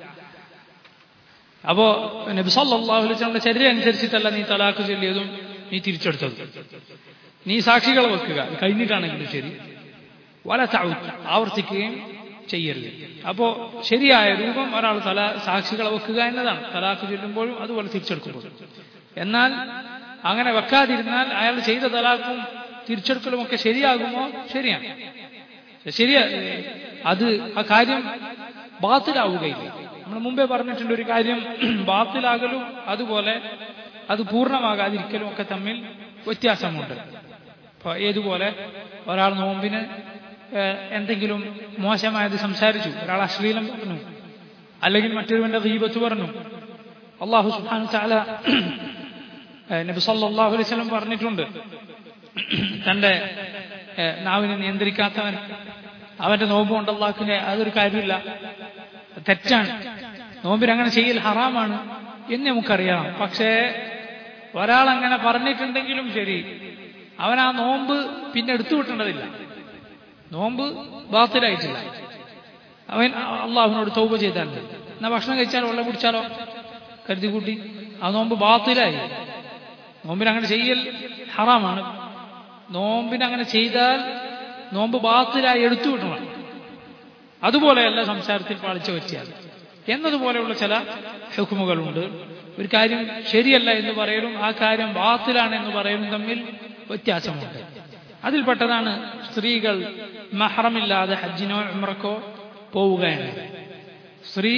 Speaker 1: അപ്പോ നബി സല്ലല്ലാഹു അലൈഹി വസല്ലമയുടെ ചര്യ അനുസരിച്ചിട്ടല്ല നീ തലാഖ് ചൊല്ലിയതും നീ തിരിച്ചെടുത്തത് നീ സാക്ഷികളെ വെക്കുക കഴിഞ്ഞിട്ടാണെങ്കിലും ശരി വല തൗത്ത് ആവർത്തിക്കുകയും ചെയ്യരുത് അപ്പോ ശരിയായ രൂപം ഒരാൾ തല സാക്ഷികളെ വെക്കുക എന്നതാണ് തലാഖ് ചൊല്ലുമ്പോഴും അതുപോലെ തിരിച്ചെടുക്കുമ്പോഴും എന്നാൽ അങ്ങനെ വെക്കാതിരുന്നാൽ അയാൾ ചെയ്ത തലാഖും തിരിച്ചെടുക്കലും ഒക്കെ ശരിയാകുമോ ശരിയാണ് ശരിയാ അത് ആ കാര്യം ബാത്തിലാവുകയില്ല നമ്മൾ മുമ്പേ പറഞ്ഞിട്ടുണ്ട് ഒരു കാര്യം ബാത്തിലാകലും അതുപോലെ അത് പൂർണ്ണമാകാതിരിക്കലും ഒക്കെ തമ്മിൽ വ്യത്യാസമുണ്ട് അപ്പൊ ഏതുപോലെ ഒരാൾ നോമ്പിന് എന്തെങ്കിലും മോശമായത് സംസാരിച്ചു ഒരാൾ അശ്ലീലം പറഞ്ഞു അല്ലെങ്കിൽ മറ്റൊരുവന്റെ ഗീബത്ത് പറഞ്ഞു അള്ളാഹു സുബാൻ ചാല നബി സല്ലല്ലാഹു അലൈഹി വസല്ലം പറഞ്ഞിട്ടുണ്ട് തന്റെ നാവിനെ നിയന്ത്രിക്കാത്തവൻ അവന്റെ നോമ്പ് കൊണ്ട് അള്ളാഹുവിനെ അതൊരു കാര്യമില്ല തെറ്റാണ് നോമ്പിന് അങ്ങനെ ചെയ്യൽ ഹറാമാണ് എന്ന് നമുക്കറിയാം പക്ഷേ ഒരാൾ അങ്ങനെ പറഞ്ഞിട്ടുണ്ടെങ്കിലും ശരി അവൻ ആ നോമ്പ് പിന്നെ എടുത്തു വിട്ടേണ്ടതില്ല നോമ്പ് ബാത്തിലായിട്ടില്ല അവൻ അള്ളാഹുവിനോട് തൗബ ചെയ്താൽ മതി എന്നാ ഭക്ഷണം കഴിച്ചാലോ വെള്ളം കുടിച്ചാലോ കരുതി കൂട്ടി ആ നോമ്പ് ബാത്തിലായി നോമ്പിന് അങ്ങനെ ചെയ്യൽ ഹറാമാണ് നോമ്പിന് അങ്ങനെ ചെയ്താൽ നോമ്പ് ബാത്തിലായി എടുത്തു വിടണം അതുപോലെയല്ല സംസാരത്തിൽ പാളിച്ച പറ്റിയാൽ എന്നതുപോലെയുള്ള ചില ഹുക്കുമുകളുണ്ട് ഒരു കാര്യം ശരിയല്ല എന്ന് പറയലും ആ കാര്യം ബാത്തിലാണ് എന്ന് പറയലും തമ്മിൽ വ്യത്യാസമുണ്ട് അതിൽപ്പെട്ടതാണ് സ്ത്രീകൾ മഹറമില്ലാതെ ഹജ്ജിനോ ഉമ്രക്കോ പോവുകയാണ് സ്ത്രീ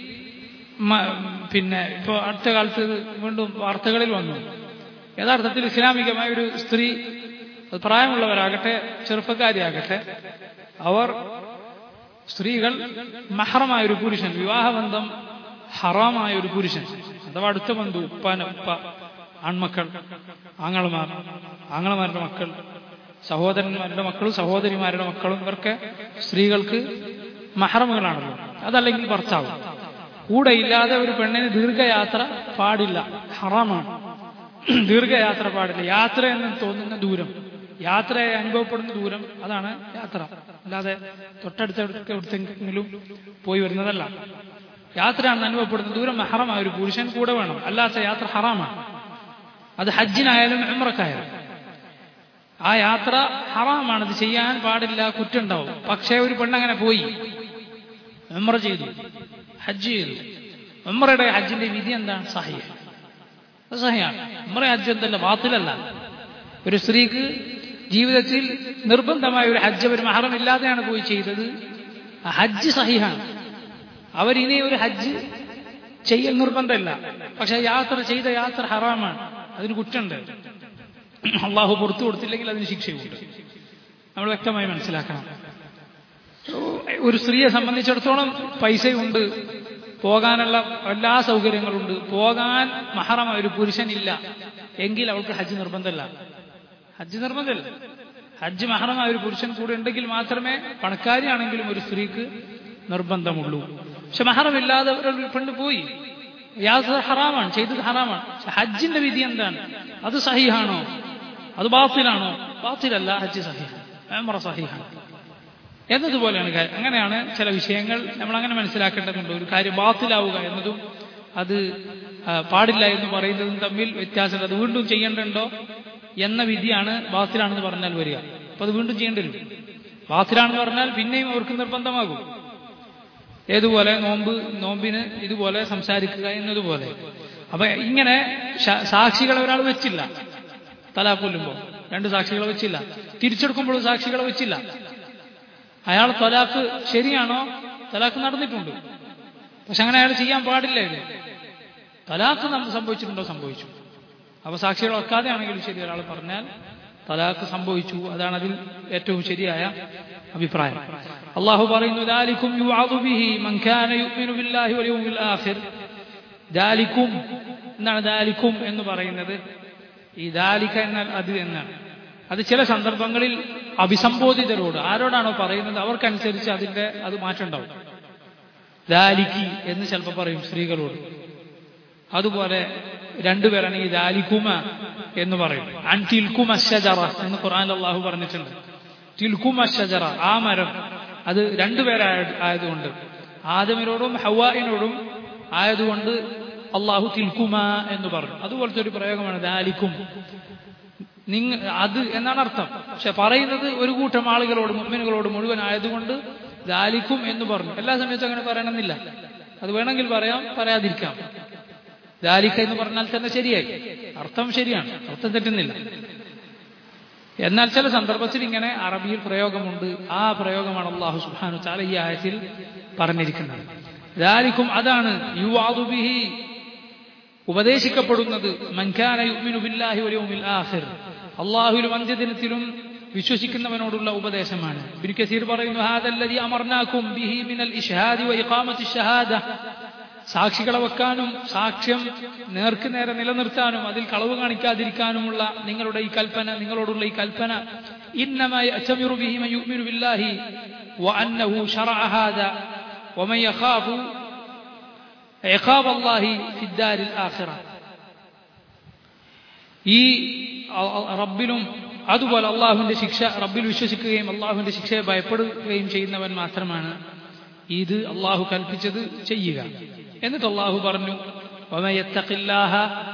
Speaker 1: പിന്നെ ഇപ്പോൾ അടുത്ത കാലത്ത് വീണ്ടും വാർത്തകളിൽ വന്നു യഥാർത്ഥത്തിൽ ഇസ്ലാമികമായ ഒരു സ്ത്രീ അത് പ്രായമുള്ളവരാകട്ടെ ചെറുപ്പക്കാരിയാകട്ടെ അവർ സ്ത്രീകൾ മഹറമായ ഒരു പുരുഷൻ വിവാഹബന്ധം ഹറാമായ ഒരു പുരുഷൻ അഥവാ അടുത്ത ബന്ധു ഉപ്പാന ഉപ്പ ആൺമക്കൾ ആങ്ങളമാർ ആങ്ങളമാരുടെ മക്കൾ സഹോദരന്മാരുടെ മക്കളും സഹോദരിമാരുടെ മക്കളും ഇവർക്ക് സ്ത്രീകൾക്ക് മഹറമുകളാണല്ലോ അതല്ലെങ്കിൽ ഭർത്താവ് കൂടെ ഇല്ലാതെ ഒരു പെണ്ണിന് ദീർഘയാത്ര പാടില്ല ഹറാമാണ് ദീർഘയാത്ര പാടില്ല യാത്ര എന്ന് തോന്നുന്ന ദൂരം യാത്രയെ അനുഭവപ്പെടുന്ന ദൂരം അതാണ് യാത്ര അല്ലാതെ തൊട്ടടുത്ത എവിടത്തെങ്കിലും പോയി വരുന്നതല്ല യാത്രയാണെന്ന് അനുഭവപ്പെടുന്ന ദൂരം ഹറമായ ഒരു പുരുഷൻ കൂടെ വേണം അല്ലാത്ത യാത്ര ഹറാമാണ് അത് ഹജ്ജിനായാലും എമ്രക്കായാലും ആ യാത്ര ഹറാമാണ് അത് ചെയ്യാൻ പാടില്ല കുറ്റുണ്ടാവും പക്ഷേ ഒരു പെണ്ണങ്ങനെ പോയി എമ്ര ചെയ്തു ഹജ്ജ് ചെയ്തു എമ്രയുടെ ഹജ്ജിന്റെ വിധി എന്താണ് സഹിയ അത് സഹിയാണ് എമ്ര ഹജ്ജ് എന്തല്ല ബാത്തിലല്ല ഒരു സ്ത്രീക്ക് ജീവിതത്തിൽ നിർബന്ധമായ ഒരു ഹജ്ജ് ഒരു മഹറമില്ലാതെയാണ് പോയി ചെയ്തത് ആ ഹജ്ജ് സഹിഹാണ് അവരിനി ഒരു ഹജ്ജ് ചെയ്യൽ നിർബന്ധമില്ല പക്ഷെ യാത്ര ചെയ്ത യാത്ര ഹറാമാണ് അതിന് കുറ്റമുണ്ട് അള്ളാഹു പുറത്തു കൊടുത്തില്ലെങ്കിൽ അതിന് ശിക്ഷയുണ്ട് നമ്മൾ വ്യക്തമായി മനസ്സിലാക്കണം ഒരു സ്ത്രീയെ സംബന്ധിച്ചിടത്തോളം പൈസയുണ്ട് പോകാനുള്ള എല്ലാ സൗകര്യങ്ങളുണ്ട് പോകാൻ മഹറമായ ഒരു പുരുഷനില്ല എങ്കിൽ അവൾക്ക് ഹജ്ജ് നിർബന്ധമല്ല ഹജ്ജ് നിർബന്ധമില്ല ഹജ്ജ് മഹറമായ ഒരു പുരുഷൻ കൂടെ ഉണ്ടെങ്കിൽ മാത്രമേ പണക്കാരിയാണെങ്കിലും ഒരു സ്ത്രീക്ക് നിർബന്ധമുള്ളൂ പക്ഷെ മഹറമില്ലാതെ ഒരു പെണ്ണ് പോയി യാത്ര ഹറാമാണ് ചെയ്തത് ഹറാമാണ് പക്ഷെ ഹജ്ജിന്റെ വിധി എന്താണ് അത് സഹിഹാണോ അത് ബാത്തിലാണോ ബാത്തിലല്ല ഹജ്ജ് സഹിഹാണ് സഹിഹാണ് എന്നതുപോലെയാണ് അങ്ങനെയാണ് ചില വിഷയങ്ങൾ നമ്മൾ അങ്ങനെ മനസ്സിലാക്കേണ്ടതുണ്ട് ഒരു കാര്യം ബാത്തിലാവുക എന്നതും അത് പാടില്ല എന്ന് പറയുന്നതും തമ്മിൽ വ്യത്യാസമുണ്ട് അത് വീണ്ടും ചെയ്യേണ്ടതുണ്ടോ എന്ന വിധിയാണ് ബാത്തിലാണെന്ന് പറഞ്ഞാൽ വരിക അപ്പൊ അത് വീണ്ടും ചെയ്യേണ്ടി വരും ബാത്തിലാണെന്ന് പറഞ്ഞാൽ പിന്നെയും അവർക്ക് നിർബന്ധമാകും ഏതുപോലെ നോമ്പ് നോമ്പിന് ഇതുപോലെ സംസാരിക്കുക എന്നതുപോലെ അപ്പൊ ഇങ്ങനെ സാക്ഷികളെ ഒരാൾ വെച്ചില്ല തല കൊല്ലുമ്പോൾ രണ്ട് സാക്ഷികളെ വെച്ചില്ല തിരിച്ചെടുക്കുമ്പോഴും സാക്ഷികളെ വെച്ചില്ല അയാൾ തലാഖ് ശരിയാണോ തലാഖ് നടന്നിട്ടുണ്ട് പക്ഷെ അങ്ങനെ അയാൾ ചെയ്യാൻ പാടില്ലായിരുന്നു തലാഖ് നമ്മൾ സംഭവിച്ചിട്ടുണ്ടോ സംഭവിച്ചു അപ്പൊ സാക്ഷികൾ വെക്കാതെ ആണെങ്കിലും ശരി ഒരാൾ പറഞ്ഞാൽ തലാഖ് സംഭവിച്ചു അതാണ് അതിൽ ഏറ്റവും ശരിയായ അഭിപ്രായം അള്ളാഹു പറയുന്നു ദാലിക്കും ബിഹി മൻ കാന യുഅ്മിനു ബില്ലാഹി വൽ യൗമിൽ ആഖിർ ദാലിക്കും എന്താണ് ദാലിക്കും എന്ന് പറയുന്നത് ഈ ദാലിക എന്നാൽ അത് എന്നാണ് അത് ചില സന്ദർഭങ്ങളിൽ അഭിസംബോധിതരോട് ആരോടാണോ പറയുന്നത് അവർക്കനുസരിച്ച് അതിന്റെ അത് മാറ്റമുണ്ടാവും ദാലിക്കി എന്ന് ചിലപ്പോൾ പറയും സ്ത്രീകളോട് അതുപോലെ രണ്ടുപേരാണെങ്കിൽ ദാലിക്കുമ എന്ന് പറയും അൻ തിൽക്കുമ ഷജറ എന്ന് ഖുർആൻ അള്ളാഹു പറഞ്ഞിട്ടുണ്ട് തിൽക്കുമ ഷജറ ആ മരം അത് രണ്ടുപേരായ ആയതുകൊണ്ട് ആദമിനോടും ഹവായിനോടും ആയതുകൊണ്ട് അള്ളാഹു തിൽക്കുമ എന്ന് പറഞ്ഞു അതുപോലത്തെ ഒരു പ്രയോഗമാണ് ദാലിക്കും നിങ്ങ അത് എന്നാണ് അർത്ഥം പക്ഷെ പറയുന്നത് ഒരു കൂട്ടം ആളുകളോട് മുമ്മിനുകളോട് മുഴുവൻ ആയതുകൊണ്ട് ദാലിക്കും എന്ന് പറഞ്ഞു എല്ലാ സമയത്തും അങ്ങനെ പറയണമെന്നില്ല അത് വേണമെങ്കിൽ പറയാം പറയാതിരിക്കാം ദാലിക്ക എന്ന് പറഞ്ഞാൽ തന്നെ ശരിയായി അർത്ഥം ശരിയാണ് അർത്ഥം തെറ്റുന്നില്ല എന്നാൽ ചില സന്ദർഭത്തിൽ ഇങ്ങനെ അറബിയിൽ പ്രയോഗമുണ്ട് ആ പ്രയോഗമാണ് അള്ളാഹു സുബാനു ചാല ഈ ആയത്തിൽ പറഞ്ഞിരിക്കുന്നത് ദാലിക്കും അതാണ് യുവാദുബിഹി ഉപദേശിക്കപ്പെടുന്നത് മൻഖാന യുമിനു ബില്ലാഹി വലയുമിൽ ആഖിർ അള്ളാഹുലും അന്ത്യദിനത്തിലും വിശ്വസിക്കുന്നവനോടുള്ള ഉപദേശമാണ് ഇബ്നു കസീർ പറയുന്നു ഹാദല്ലദി അമർനാക്കും ബിഹി മിനൽ ഇഷ്ഹാദി വ ഇഖാമത്തി ഷഹാദ സാക്ഷികളെ വെക്കാനും സാക്ഷ്യം നേർക്ക് നേരെ നിലനിർത്താനും അതിൽ കളവ് കാണിക്കാതിരിക്കാനുമുള്ള നിങ്ങളുടെ ഈ കൽപ്പന നിങ്ങളോടുള്ള ഈ കൽപ്പന ഇന്നമായി അച്ചമിറു ബിഹി മൻ യുഅ്മിനു ബില്ലാഹി വഅന്നഹു ശറഅ ഹാദ വമൻ യഖാഫു ഇഖാബ് അല്ലാഹി ഫിദ്ദാരിൽ ആഖിറ ഈ റബ്ബിലും അതുപോലെ അള്ളാഹുവിന്റെ ശിക്ഷ റബ്ബിൽ വിശ്വസിക്കുകയും അള്ളാഹുവിന്റെ ശിക്ഷയെ ഭയപ്പെടുകയും ചെയ്യുന്നവൻ മാത്രമാണ് ഇത് അള്ളാഹു കൽപ്പിച്ചത് ചെയ്യുക എന്നിട്ട് അള്ളാഹു പറഞ്ഞു ومن يتق الله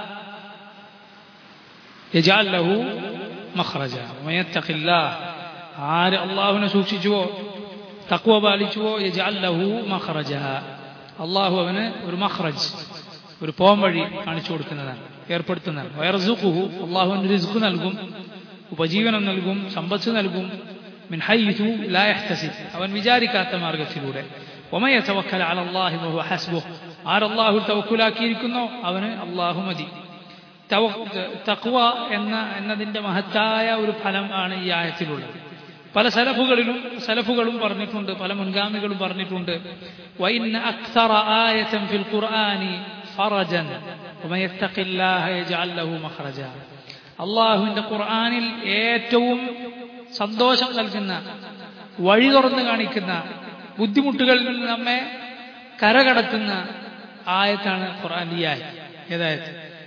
Speaker 1: يجعل له مخرجا ومن يتق الله ആര് അള്ളാഹുവിനെ സൂക്ഷിച്ചുവോ തക്വ പാലിച്ചുവോ യജാൽ ലഹു മഖ്റജ അള്ളാഹു അവന് ഒരു മഖ്റജ് ഒരു പോം വഴി കാണിച്ചു കൊടുക്കുന്നതാണ് ഏർപ്പെടുത്തുന്നതാണ് വയർസുഖുഹു അള്ളാഹു അവന് റിസ്ക് നൽകും ഉപജീവനം നൽകും സമ്പത്ത് നൽകും മിൻ ഹൈഥു ലാ യഹ്തസിബ് അവൻ വിചാരിക്കാത്ത മാർഗത്തിലൂടെ ومن يتوكل على الله وهو حسبه ആര് അള്ളാഹു തവക്കുലാക്കിയിരിക്കുന്നോ അവന് അള്ളാഹു മതി തക്വ എന്ന എന്നതിന്റെ മഹത്തായ ഒരു ഫലം ആണ് ഈ ആയത്തിലുള്ളത് പല സലഫുകളിലും സലഫുകളും പറഞ്ഞിട്ടുണ്ട് പല മുൻഗാമികളും പറഞ്ഞിട്ടുണ്ട് വൈന്ന അക്സറ ആയത്തം ഫിൽ ഖുർആനി ഫറജൻ ومن يتق الله يجعل له مخرجا അള്ളാഹുവിന്റെ ഖുർആനിൽ ഏറ്റവും സന്തോഷം നൽകുന്ന വഴി തുറന്നു കാണിക്കുന്ന ബുദ്ധിമുട്ടുകളിൽ നിന്ന് നമ്മെ കരകടത്തുന്ന ആയത്താണ് ഖുർആൻ ഈ ആയത്ത് ഏതായത്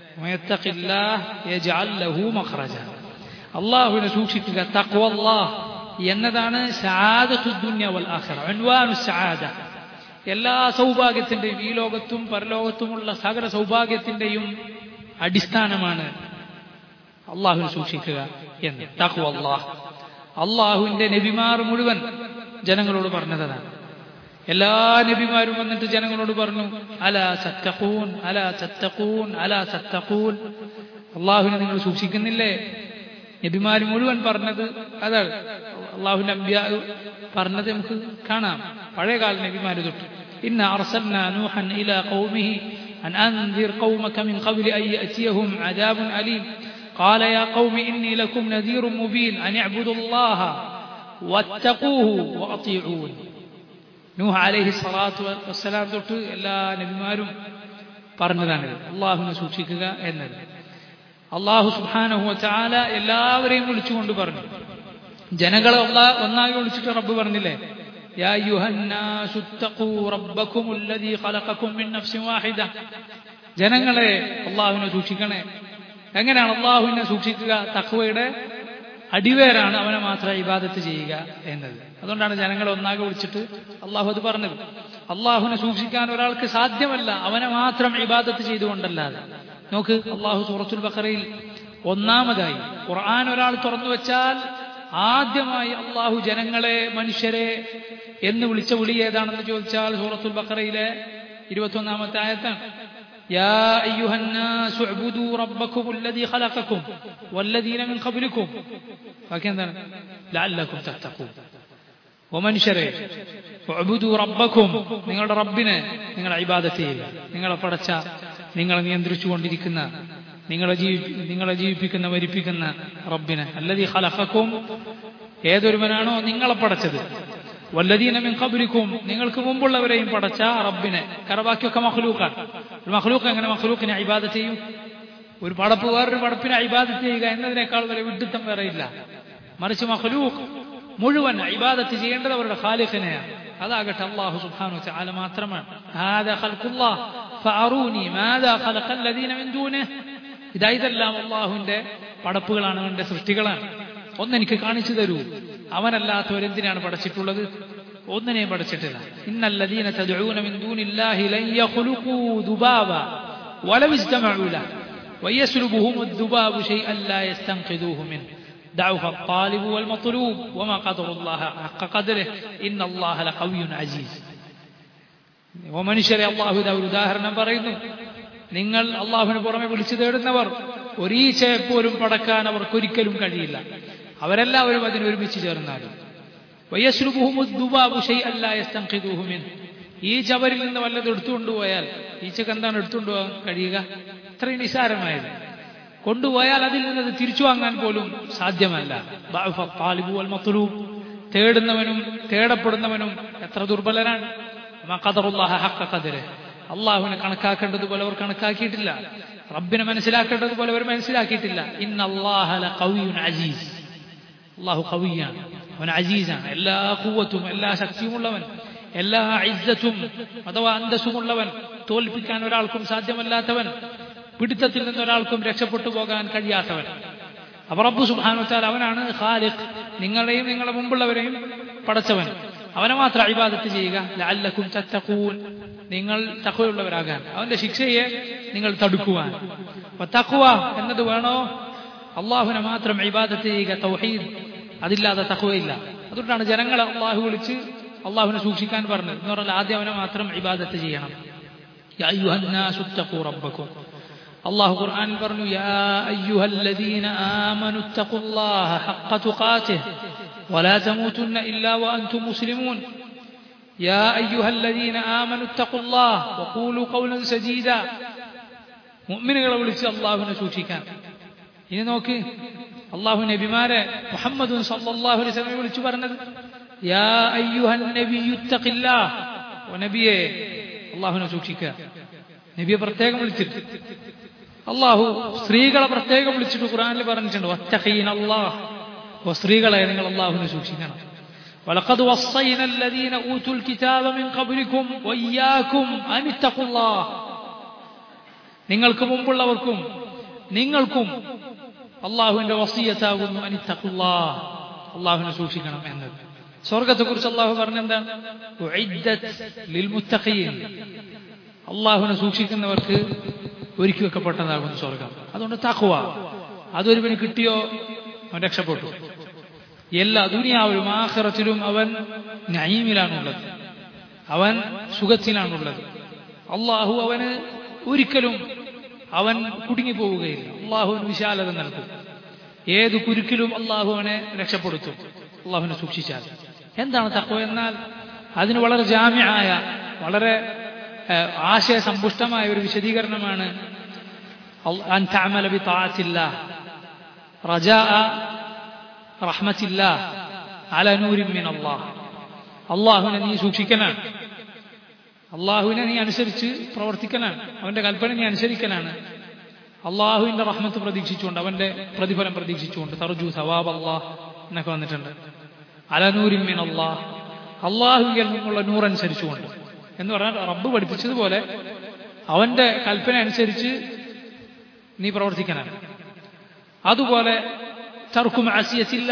Speaker 1: അള്ളാഹുവിനെ സൂക്ഷിക്കുക തക്വല്ലാഹ് എന്നതാണ് എല്ലാ സൗഭാഗ്യത്തിന്റെയും ഈ ലോകത്തും പരലോകത്തുമുള്ള സകല സൗഭാഗ്യത്തിന്റെയും അടിസ്ഥാനമാണ് അള്ളാഹുവിനെ സൂക്ഷിക്കുക എന്ന് തക്വല്ലാഹ് അള്ളാഹുവിന്റെ നബിമാർ മുഴുവൻ ജനങ്ങളോട് പറഞ്ഞതാണ് എല്ലാ നബിമാരും വന്നിട്ട് ജനങ്ങളോട് പറഞ്ഞു അല സത്തഖൂൻ അല സത്തഖൂൻ അല സത്തഖൂൻ അള്ളാഹുവിനെ നിങ്ങൾ സൂക്ഷിക്കുന്നില്ലേ നബിമാർ മുഴുവൻ പറഞ്ഞത് അതാണ് അള്ളാഹുവിന്റെ അമ്പ്യ പറഞ്ഞത് നമുക്ക് കാണാം പഴയകാല നബിമാർ തൊട്ട് ഇന്ന അർസൽന നൂഹൻ ഇല ഖൗമിഹി أن أنذر قومك من قبل أن يأتيهم عذاب أليم قال يا قوم إني لكم نذير مبين أن اعبدوا الله واتقوه وأطيعون നൂഹ് അലൈഹി സ്വലാത്തു വസ്സലാം തൊട്ട് എല്ലാ നബിമാരും പറഞ്ഞതാണ് അള്ളാഹുവിനെ സൂക്ഷിക്കുക എന്നത് അള്ളാഹു സുഹാനഹു ചാല എല്ലാവരെയും വിളിച്ചുകൊണ്ട് പറഞ്ഞു ജനങ്ങളെ ഒന്നാകെ വിളിച്ചിട്ട് റബ്ബ് പറഞ്ഞില്ലേ يا أيها الناس اتقوا ربكم الذي خلقكم من نفس واحدة ജനങ്ങളെ അള്ളാഹുവിനെ സൂക്ഷിക്കണേ എങ്ങനെയാണ് അള്ളാഹുവിനെ സൂക്ഷിക്കുക തക്വയുടെ അടിവേരാണ് അവനെ മാത്രം ഇബാദത്ത് ചെയ്യുക എന്നത് അതുകൊണ്ടാണ് ജനങ്ങളെ ഒന്നാകെ വിളിച്ചിട്ട് അള്ളാഹു അത് പറഞ്ഞത് അള്ളാഹുവിനെ സൂക്ഷിക്കാൻ ഒരാൾക്ക് സാധ്യമല്ല അവനെ മാത്രം ഇബാദത്ത് ചെയ്തുകൊണ്ടല്ലാതെ നോക്ക് അള്ളാഹു സൂറത്തുൽ ബഖറയിൽ ഒന്നാമതായി ഖുർആൻ ഒരാൾ തുറന്നു വെച്ചാൽ ആദ്യമായി അള്ളാഹു ജനങ്ങളെ മനുഷ്യരെ എന്ന് വിളിച്ച വിളി ഏതാണെന്ന് ചോദിച്ചാൽ സൂറത്തുൽ ബഖറയിലെ ഇരുപത്തൊന്നാമത്തെ ആയത്താണ് يا أيها الناس اعبدوا ربكم الذي خلقكم والذين من قبلكم فكذا لعلكم تتقون ومنشره اعبدوا ربكم നിങ്ങളുടെ റബ്ബിനെ നിങ്ങൾ ഇബാദത്ത് ചെയ്യുക നിങ്ങളെ പടച്ച നിങ്ങളെ നിയന്ത്രിച്ചുകൊണ്ടിരിക്കുന്ന നിങ്ങളെ ജീവി നിങ്ങളെ ജീവിപ്പിക്കുന്ന മരിപ്പിക്കുന്ന റബ്ബിനെ അല്ലതി ഖലഖക്കും ഏതൊരുവനാണോ നിങ്ങളെ പടച്ചത് വല്ലദീന മിൻ ഖബ്ലിക്കും നിങ്ങൾക്ക് മുമ്പുള്ളവരെയും പടച്ച റബ്ബിനെ കറബാക്കിയൊക്കെ മഖ്ലൂഖാണ് ഒരു മഖ്ലൂഖ് എങ്ങനെ മഖ്ലൂഖിനെ ഇബാദത്ത് ചെയ്യും ഒരു പടപ്പ് വേറൊരു പടപ്പിനെ ഇബാദത്ത് ചെയ്യുക എന്നതിനേക്കാൾ വരെ വിഡിത്തം വേറെ ഇല്ല മറിച്ച് മഖ്ലൂഖ് മുഴുവൻ ഇബാദത്ത് ചെയ്യേണ്ടത് അവരുടെ ഖാലിഖിനെയാണ് അതാകട്ടെ അള്ളാഹു സുബ്ഹാനഹു വതആല മാത്രമാണ് ഹാദാ ഖൽഖുല്ലാഹ് ഫഅറൂനി മാദാ ഖലഖൽ ലദീന മിൻ ദൂനിഹി ഇതാ ഇതെല്ലാം അള്ളാഹുവിന്റെ പടപ്പുകളാണ് അവന്റെ സൃഷ്ടികളാണ് ഒന്നെനിക്ക് കാണിച്ചു തരൂ അവനല്ലാത്തവരെന്തിനാണ് പഠിച്ചിട്ടുള്ളത് ഒന്നിനെയും പഠിച്ചിട്ടില്ല ഇന്നല്ലദീന തദ്ഊന മിൻ ദൂനില്ലാഹി ലൻ യഖ്ലുഖൂ ദുബാബ വലൗ ഇസ്തമഉ ലഹു ويسلبهم الذباب شيئا لا يستنقذوه منه ضعف الطالب والمطلوب وما قدر الله حق قدره إن الله لقوي عزيز ومനുഷ്യരെ അള്ളാഹു ഇതാ ഒരു ഉദാഹരണം പറയുന്നു നിങ്ങൾ അള്ളാഹുവിന് പുറമെ വിളിച്ചു തേടുന്നവർ ഒരീച്ചയെ പോലും പടക്കാൻ അവർക്കൊരിക്കലും കഴിയില്ല അവരെല്ലാവരും അതിന് ഒരുമിച്ച് ചേർന്നാലും ഈ ചവരിൽ നിന്ന് വല്ലതും എടുത്തുകൊണ്ടുപോയാൽ ഈച്ചക്ക് എന്താണ് എടുത്തുകൊണ്ടുപോകാൻ കഴിയുക ഇത്രയും നിസാരമായത് കൊണ്ടുപോയാൽ അതിൽ നിന്ന് അത് തിരിച്ചു വാങ്ങാൻ പോലും സാധ്യമല്ല തേടുന്നവനും തേടപ്പെടുന്നവനും എത്ര ദുർബലനാണ് അള്ളാഹുവിനെ കണക്കാക്കേണ്ടതുപോലെ അവർ കണക്കാക്കിയിട്ടില്ല റബ്ബിനെ മനസ്സിലാക്കേണ്ടതുപോലെ അവർ മനസ്സിലാക്കിയിട്ടില്ല ഇന്ന അസീസ് അള്ളാഹു കവിയാണ് അവൻ അജീസാണ് എല്ലാ കൂവത്തും എല്ലാ ശക്തിയുമുള്ളവൻ എല്ലാ ഇജ്ജത്തും അഥവാ അന്തസ്സുമുള്ളവൻ തോൽപ്പിക്കാൻ ഒരാൾക്കും സാധ്യമല്ലാത്തവൻ പിടുത്തത്തിൽ നിന്ന് ഒരാൾക്കും രക്ഷപ്പെട്ടു പോകാൻ കഴിയാത്തവൻ അപ്പൊ റബ്ബു സുബാനുത്താൽ അവനാണ് ഖാലിഖ് നിങ്ങളെയും നിങ്ങളുടെ മുമ്പുള്ളവരെയും പടച്ചവൻ അവനെ മാത്രം ഇബാദത്ത് ചെയ്യുക ലഅല്ലക്കും തത്തഖൂൻ നിങ്ങൾ തഖ്വയുള്ളവരാകാൻ അവന്റെ ശിക്ഷയെ നിങ്ങൾ തടുക്കുവാൻ തഖ്വ എന്നത് വേണോ അള്ളാഹുവിനെ മാത്രം ഇബാദത്ത് ചെയ്യുക തൗഹീദ് അതില്ലാതെ തഖ്വയില്ല അതുകൊണ്ടാണ് ജനങ്ങളെ അള്ളാഹു വിളിച്ച് അള്ളാഹുവിനെ സൂക്ഷിക്കാൻ പറഞ്ഞത് എന്ന് പറഞ്ഞാൽ ആദ്യം അവനെ മാത്രം ഇബാദത്ത് ചെയ്യണം يا أيها الناس اتقوا ربكم الله قرآن برنو يا أيها الذين آمنوا اتقوا الله حق تقاته ولا تموتن إلا وأنتم مسلمون يا أيها الذين آمنوا اتقوا الله وقولوا قولا سديدا മുഅ്മിനുകളെ വിളിച്ച് അള്ളാഹുവിനെ സൂക്ഷിക്കാൻ ഇനി നോക്ക് അള്ളാഹു നബിമാരെ മുഹമ്മദ് സല്ലല്ലാഹു അലൈഹി വസല്ലം വിളിച്ചു പറഞ്ഞത് യാ അയ്യുഹൻ നബിയുത്തഖില്ലാ ഓ നബിയെ അള്ളാഹുവിനെ സൂക്ഷിക്കുക നബിയെ പ്രത്യേകം വിളിച്ചിട്ട് അള്ളാഹു സ്ത്രീകളെ പ്രത്യേകം വിളിച്ചിട്ട് ഖുറാനിൽ പറഞ്ഞിട്ടുണ്ട് വത്തഖീൻ അള്ളാഹ് ഓ സ്ത്രീകളെ നിങ്ങൾ അള്ളാഹുവിനെ സൂക്ഷിക്കണം ولقد وصينا الذين أوتوا الكتاب من قبلكم وإياكم أن اتقوا الله നിങ്ങൾക്ക് മുമ്പുള്ളവർക്കും നിങ്ങൾക്കും അള്ളാഹുവിന്റെ വസീയത്താകുന്നു അനിത്തഖുല്ലാ അള്ളാഹുവിനെ സൂക്ഷിക്കണം എന്നത് സ്വർഗത്തെക്കുറിച്ച് അള്ളാഹു പറഞ്ഞെന്താണ് അള്ളാഹുവിനെ സൂക്ഷിക്കുന്നവർക്ക് ഒരുക്കി വെക്കപ്പെട്ടതാകുന്നു സ്വർഗം അതുകൊണ്ട് തഖ്വ അതൊരുവന് കിട്ടിയോ അവൻ രക്ഷപ്പെട്ടു എല്ലാ ദുനിയാവിലും ആഖിറത്തിലും അവൻ നയീമിലാണുള്ളത് അവൻ സുഖത്തിലാണുള്ളത് അള്ളാഹു അവന് ഒരിക്കലും അവൻ കുടുങ്ങിപ്പോവുകയില്ല അള്ളാഹുവിന് വിശാലത നൽകും ഏത് കുരുക്കിലും അള്ളാഹു അവനെ രക്ഷപ്പെടുത്തും അള്ളാഹുവിനെ സൂക്ഷിച്ചാൽ എന്താണ് തക്വ എന്നാൽ അതിന് വളരെ ജാമ്യമായ വളരെ ആശയസമ്പുഷ്ടമായ ഒരു വിശദീകരണമാണ് അൻ തഅമല ബി തആത്തില്ലാ റജാഅ റഹ്മത്തില്ലാ അല നൂരിൻ മിൻ അല്ലാഹ് അള്ളാഹുവിനെ നീ സൂക്ഷിക്കലാണ് അള്ളാഹുവിനെ നീ അനുസരിച്ച് പ്രവർത്തിക്കലാണ് അവന്റെ കൽപ്പന നീ അനുസരിക്കലാണ് അള്ളാഹുവിന്റെ റഹ്മത്ത് പ്രതീക്ഷിച്ചുകൊണ്ട് അവന്റെ പ്രതിഫലം പ്രതീക്ഷിച്ചുകൊണ്ട് തർജു സവാബ് അള്ളാഹ് എന്നൊക്കെ വന്നിട്ടുണ്ട് അലനൂരിമ്മിൻ അള്ളാഹ് അള്ളാഹുവിൽ നിന്നുള്ള നൂറനുസരിച്ചുകൊണ്ട് എന്ന് പറഞ്ഞാൽ റബ്ബ് പഠിപ്പിച്ചതുപോലെ അവന്റെ കൽപ്പന അനുസരിച്ച് നീ പ്രവർത്തിക്കണം അതുപോലെ തർക്കും അസിയത്തില്ല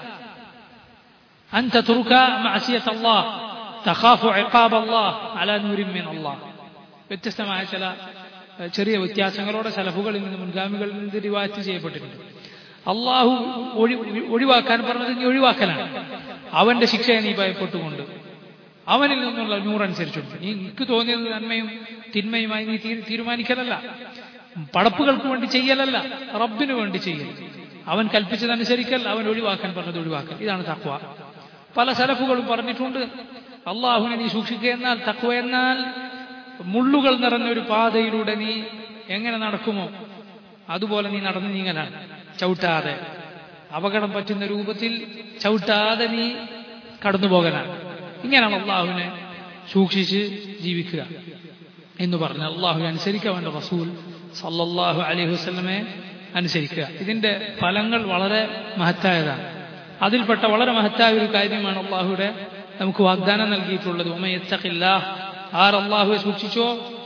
Speaker 1: أن تترك معصية الله تخاف عقاب الله على نور من الله വ്യത്യസ്തമായ ചില ചെറിയ വ്യത്യാസങ്ങളോടെ സലഫുകളിൽ നിന്ന് മുൻഗാമികളിൽ നിന്ന് റിവായത്ത് ചെയ്യപ്പെട്ടിട്ടുണ്ട് അള്ളാഹു ഒഴി ഒഴിവാക്കാൻ പറഞ്ഞത് നീ ഒഴിവാക്കലാണ് അവന്റെ ശിക്ഷയെ നീ ഭയപ്പെട്ടുകൊണ്ട് അവനിൽ നിന്നുള്ള നൂറനുസരിച്ചുണ്ട് നീ എനിക്ക് തോന്നിയത് നന്മയും തിന്മയുമായി നീ തീരുമാനിക്കലല്ല പടപ്പുകൾക്ക് വേണ്ടി ചെയ്യലല്ല റബ്ബിന് വേണ്ടി ചെയ്യൽ അവൻ കൽപ്പിച്ചതനുസരിക്കൽ അവൻ ഒഴിവാക്കാൻ പറഞ്ഞത് ഒഴിവാക്കൽ ഇതാണ് തക്വ പല സലഫുകളും പറഞ്ഞിട്ടുണ്ട് അള്ളാഹുവിനെ നീ സൂക്ഷിക്കുക എന്നാൽ തക്വ എന്നാൽ മുള്ളുകൾ നിറഞ്ഞ ഒരു പാതയിലൂടെ നീ എങ്ങനെ നടക്കുമോ അതുപോലെ നീ നടന്നു നീങ്ങലാണ് ചവിട്ടാതെ അപകടം പറ്റുന്ന രൂപത്തിൽ ചവിട്ടാതെ നീ കടന്നു പോകലാണ് ഇങ്ങനെയാണ് അള്ളാഹുവിനെ സൂക്ഷിച്ച് ജീവിക്കുക എന്ന് പറഞ്ഞ് അള്ളാഹു അനുസരിക്കുക വേണ്ട റസൂൽ സല്ലല്ലാഹു അലൈഹി വസ്ലമെ അനുസരിക്കുക ഇതിന്റെ ഫലങ്ങൾ വളരെ മഹത്തായതാണ് അതിൽപ്പെട്ട വളരെ മഹത്തായ ഒരു കാര്യമാണ് അള്ളാഹുയുടെ നമുക്ക് വാഗ്ദാനം നൽകിയിട്ടുള്ളത് ഉമയത്തഖില്ല ആർ അള്ളാഹുവെ സൂക്ഷിച്ചോ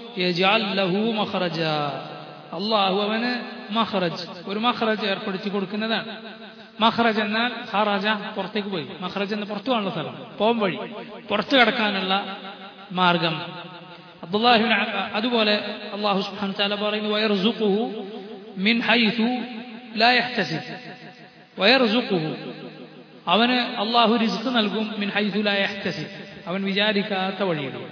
Speaker 1: ലഹു മഖറജ അള്ളാഹു അവന് മഖറജ് ഒരു മഖറജ് ഏർപ്പെടുത്തി കൊടുക്കുന്നതാണ് മഖറജ് എന്നാൽ ഖറാജ പുറത്തേക്ക് പോയി മഖറജ് എന്ന പുറത്തു പോകാനുള്ള സ്ഥലം പോം വഴി പുറത്തു കടക്കാനുള്ള മാർഗം അബ്ദുല്ലാഹിബിൻ അതുപോലെ അള്ളാഹു സുബ്ഹാനഹു തആല പറയുന്നു വയർസുഖുഹു മിൻ ഹൈസു ലാ യഹ്തസിബ് വയർസുഖുഹു അവന് അള്ളാഹു റിസ്ക് നൽകും മിൻ ഹൈസു ലാ യഹ്തസിബ് അവൻ വിചാരിക്കാത്ത വഴിയിലൂടെ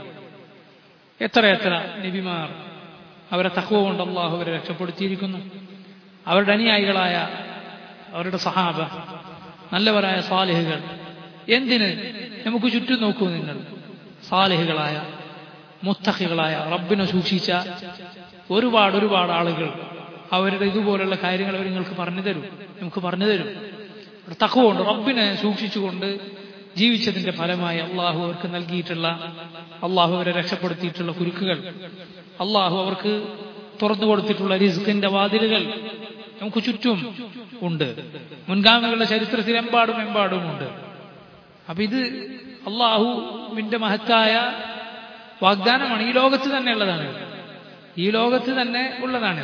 Speaker 1: എത്ര എത്ര നബിമാർ അവരെ തഖ്വ കൊണ്ട് അള്ളാഹു അവരെ രക്ഷപ്പെടുത്തിയിരിക്കുന്നു അവരുടെ അനുയായികളായ അവരുടെ സഹാബ നല്ലവരായ സാലിഹുകൾ എന്തിന് നമുക്ക് ചുറ്റും നോക്കൂ നിങ്ങൾ സാലിഹുകളായ മുത്തഹികളായ റബ്ബിനെ സൂക്ഷിച്ച ഒരുപാട് ഒരുപാട് ആളുകൾ അവരുടെ ഇതുപോലുള്ള കാര്യങ്ങൾ അവർ നിങ്ങൾക്ക് പറഞ്ഞു തരും നമുക്ക് പറഞ്ഞു തരും തക്കവുണ്ട് റബ്ബിനെ സൂക്ഷിച്ചുകൊണ്ട് ജീവിച്ചതിന്റെ ഫലമായി അള്ളാഹു അവർക്ക് നൽകിയിട്ടുള്ള അള്ളാഹു അവരെ രക്ഷപ്പെടുത്തിയിട്ടുള്ള കുരുക്കുകൾ അള്ളാഹു അവർക്ക് തുറന്നു കൊടുത്തിട്ടുള്ള റിസ്കിന്റെ വാതിലുകൾ നമുക്ക് ചുറ്റും ഉണ്ട് മുൻഗാമികളുടെ ചരിത്രത്തിൽ എമ്പാടും എമ്പാടും ഉണ്ട് അപ്പൊ ഇത് അള്ളാഹുവിന്റെ മഹത്തായ വാഗ്ദാനമാണ് ഈ ലോകത്ത് തന്നെ ഉള്ളതാണ് ഈ ലോകത്ത് തന്നെ ഉള്ളതാണ്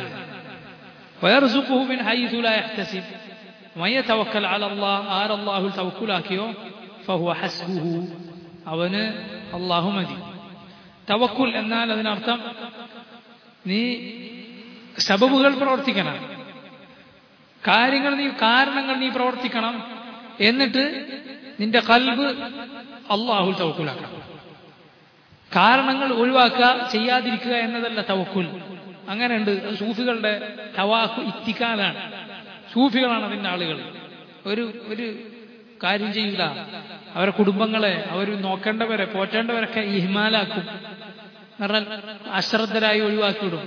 Speaker 1: ആർ അള്ളാഹു തവക്കുലാക്കിയോ ഫഹുവ ഹസ്ബുഹു അവന് അള്ളാഹു മതി തവക്കുൽ എന്നാൽ അതിനർത്ഥം നീ സബബുകൾ പ്രവർത്തിക്കണം കാര്യങ്ങൾ നീ കാരണങ്ങൾ നീ പ്രവർത്തിക്കണം എന്നിട്ട് നിന്റെ കൽബ് അള്ളാഹു തവക്കുലാക്കണം കാരണങ്ങൾ ഒഴിവാക്കുക ചെയ്യാതിരിക്കുക എന്നതല്ല തവക്കുൽ അങ്ങനെയുണ്ട് അത് സൂഫികളുടെ തവാക്കു ഇത്തിക്കാലാണ് സൂഫികളാണ് അതിൻ്റെ ആളുകൾ ഒരു ഒരു കാര്യം ചെയ്യില്ല അവരെ കുടുംബങ്ങളെ അവർ നോക്കേണ്ടവരെ പോറ്റേണ്ടവരൊക്കെ ഇഹിമാലാക്കും പറഞ്ഞാൽ അശ്രദ്ധരായി ഒഴിവാക്കിവിടും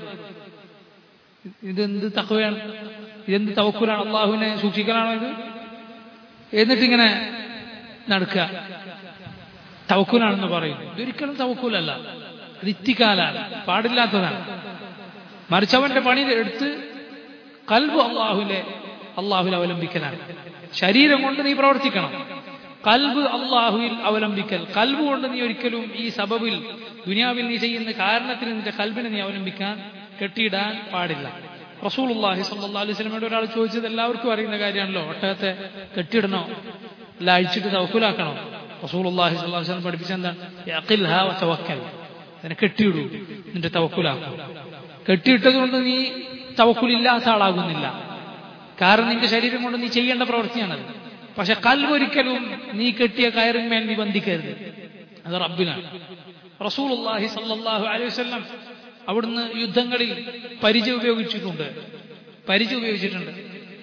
Speaker 1: ഇതെന്ത് തക്കവയാണ് ഇതെന്ത് തവക്കുലാണ് അള്ളാഹുവിനെ സൂക്ഷിക്കലാണോ ഇത് എന്നിട്ടിങ്ങനെ നടക്കുക തവക്കുലാണെന്ന് പറയും ഇതൊരിക്കലും തവക്കുലല്ല അത് ഇത്തിക്കാലാണ് പാടില്ലാത്തതാണ് മറിച്ച് അവന്റെ പണി എടുത്ത് കൽബ് അള്ളാഹുലെ അള്ളാഹുൽ അവലംബിക്കലാണ് ശരീരം കൊണ്ട് നീ പ്രവർത്തിക്കണം കൽബ് അള്ളാഹുവിൽ അവലംബിക്കൽ കൽബ് കൊണ്ട് നീ ഒരിക്കലും ഈ സബബിൽ ദുനിയാവിൽ നീ ചെയ്യുന്ന കാരണത്തിന് നിന്റെ കൽബിനെ നീ അവലംബിക്കാൻ കെട്ടിയിടാൻ പാടില്ല റസൂലുള്ളാഹി സ്വല്ലല്ലാഹു അലൈഹി വസല്ലമയോട് ഒരാൾ ചോദിച്ചത് എല്ലാവർക്കും അറിയുന്ന കാര്യമാണല്ലോ ഒട്ടകത്തെ കെട്ടിയിടണോ അല്ല അഴിച്ചിട്ട് തവക്കുലാക്കണോ റസൂലുള്ളാഹി സ്വല്ലല്ലാഹു അലൈഹി വസല്ലം പഠിപ്പിച്ച എന്താണ് യഖിൽഹാ വതവക്കൽ അതിനെ കെട്ടിയിടൂ നിന്റെ തവക്കുലാക്കും കെട്ടിയിട്ടത് കൊണ്ട് നീ തവക്കുലില്ലാത്ത ആളാകുന്നില്ല കാരണം നിന്റെ ശരീരം കൊണ്ട് നീ ചെയ്യേണ്ട പ്രവൃത്തിയാണത് പക്ഷെ കൽവൊരിക്കലും നീ കെട്ടിയ കയറിന്മേൽ നീ ബന്ധിക്കരുത് അത് റബ്ബിനാണ് റസൂലുള്ളാഹി സല്ലല്ലാഹു അലൈഹി വസല്ലം അവിടുന്ന് യുദ്ധങ്ങളിൽ പരിച ഉപയോഗിച്ചിട്ടുണ്ട് പരിച ഉപയോഗിച്ചിട്ടുണ്ട്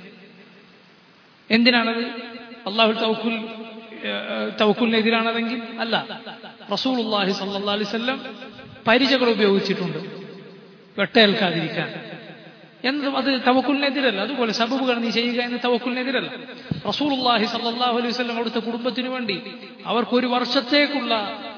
Speaker 1: എന്തിനാണത് അള്ളാഹു തവക്കുൽ തവക്കുലിനെതിരാണതെങ്കിൽ അല്ല റസൂലുള്ളാഹി സല്ലല്ലാഹു അലൈഹി വസല്ലം പരിചകൾ ഉപയോഗിച്ചിട്ടുണ്ട് വെട്ടേൽക്കാതിരിക്കാൻ എന്നത് അത് തവക്കുലിനെതിരല്ല അതുപോലെ സബബുകൾ നീ ചെയ്യുക എന്ന് തവക്കുലിനെതിരല്ല റസൂലുള്ളാഹി സല്ലല്ലാഹു അലൈഹി വസല്ലം അവിടുത്തെ കുടുംബത്തിന് വേണ്ടി അവർക്ക് ഒരു വർഷത്തേക്കുള്ള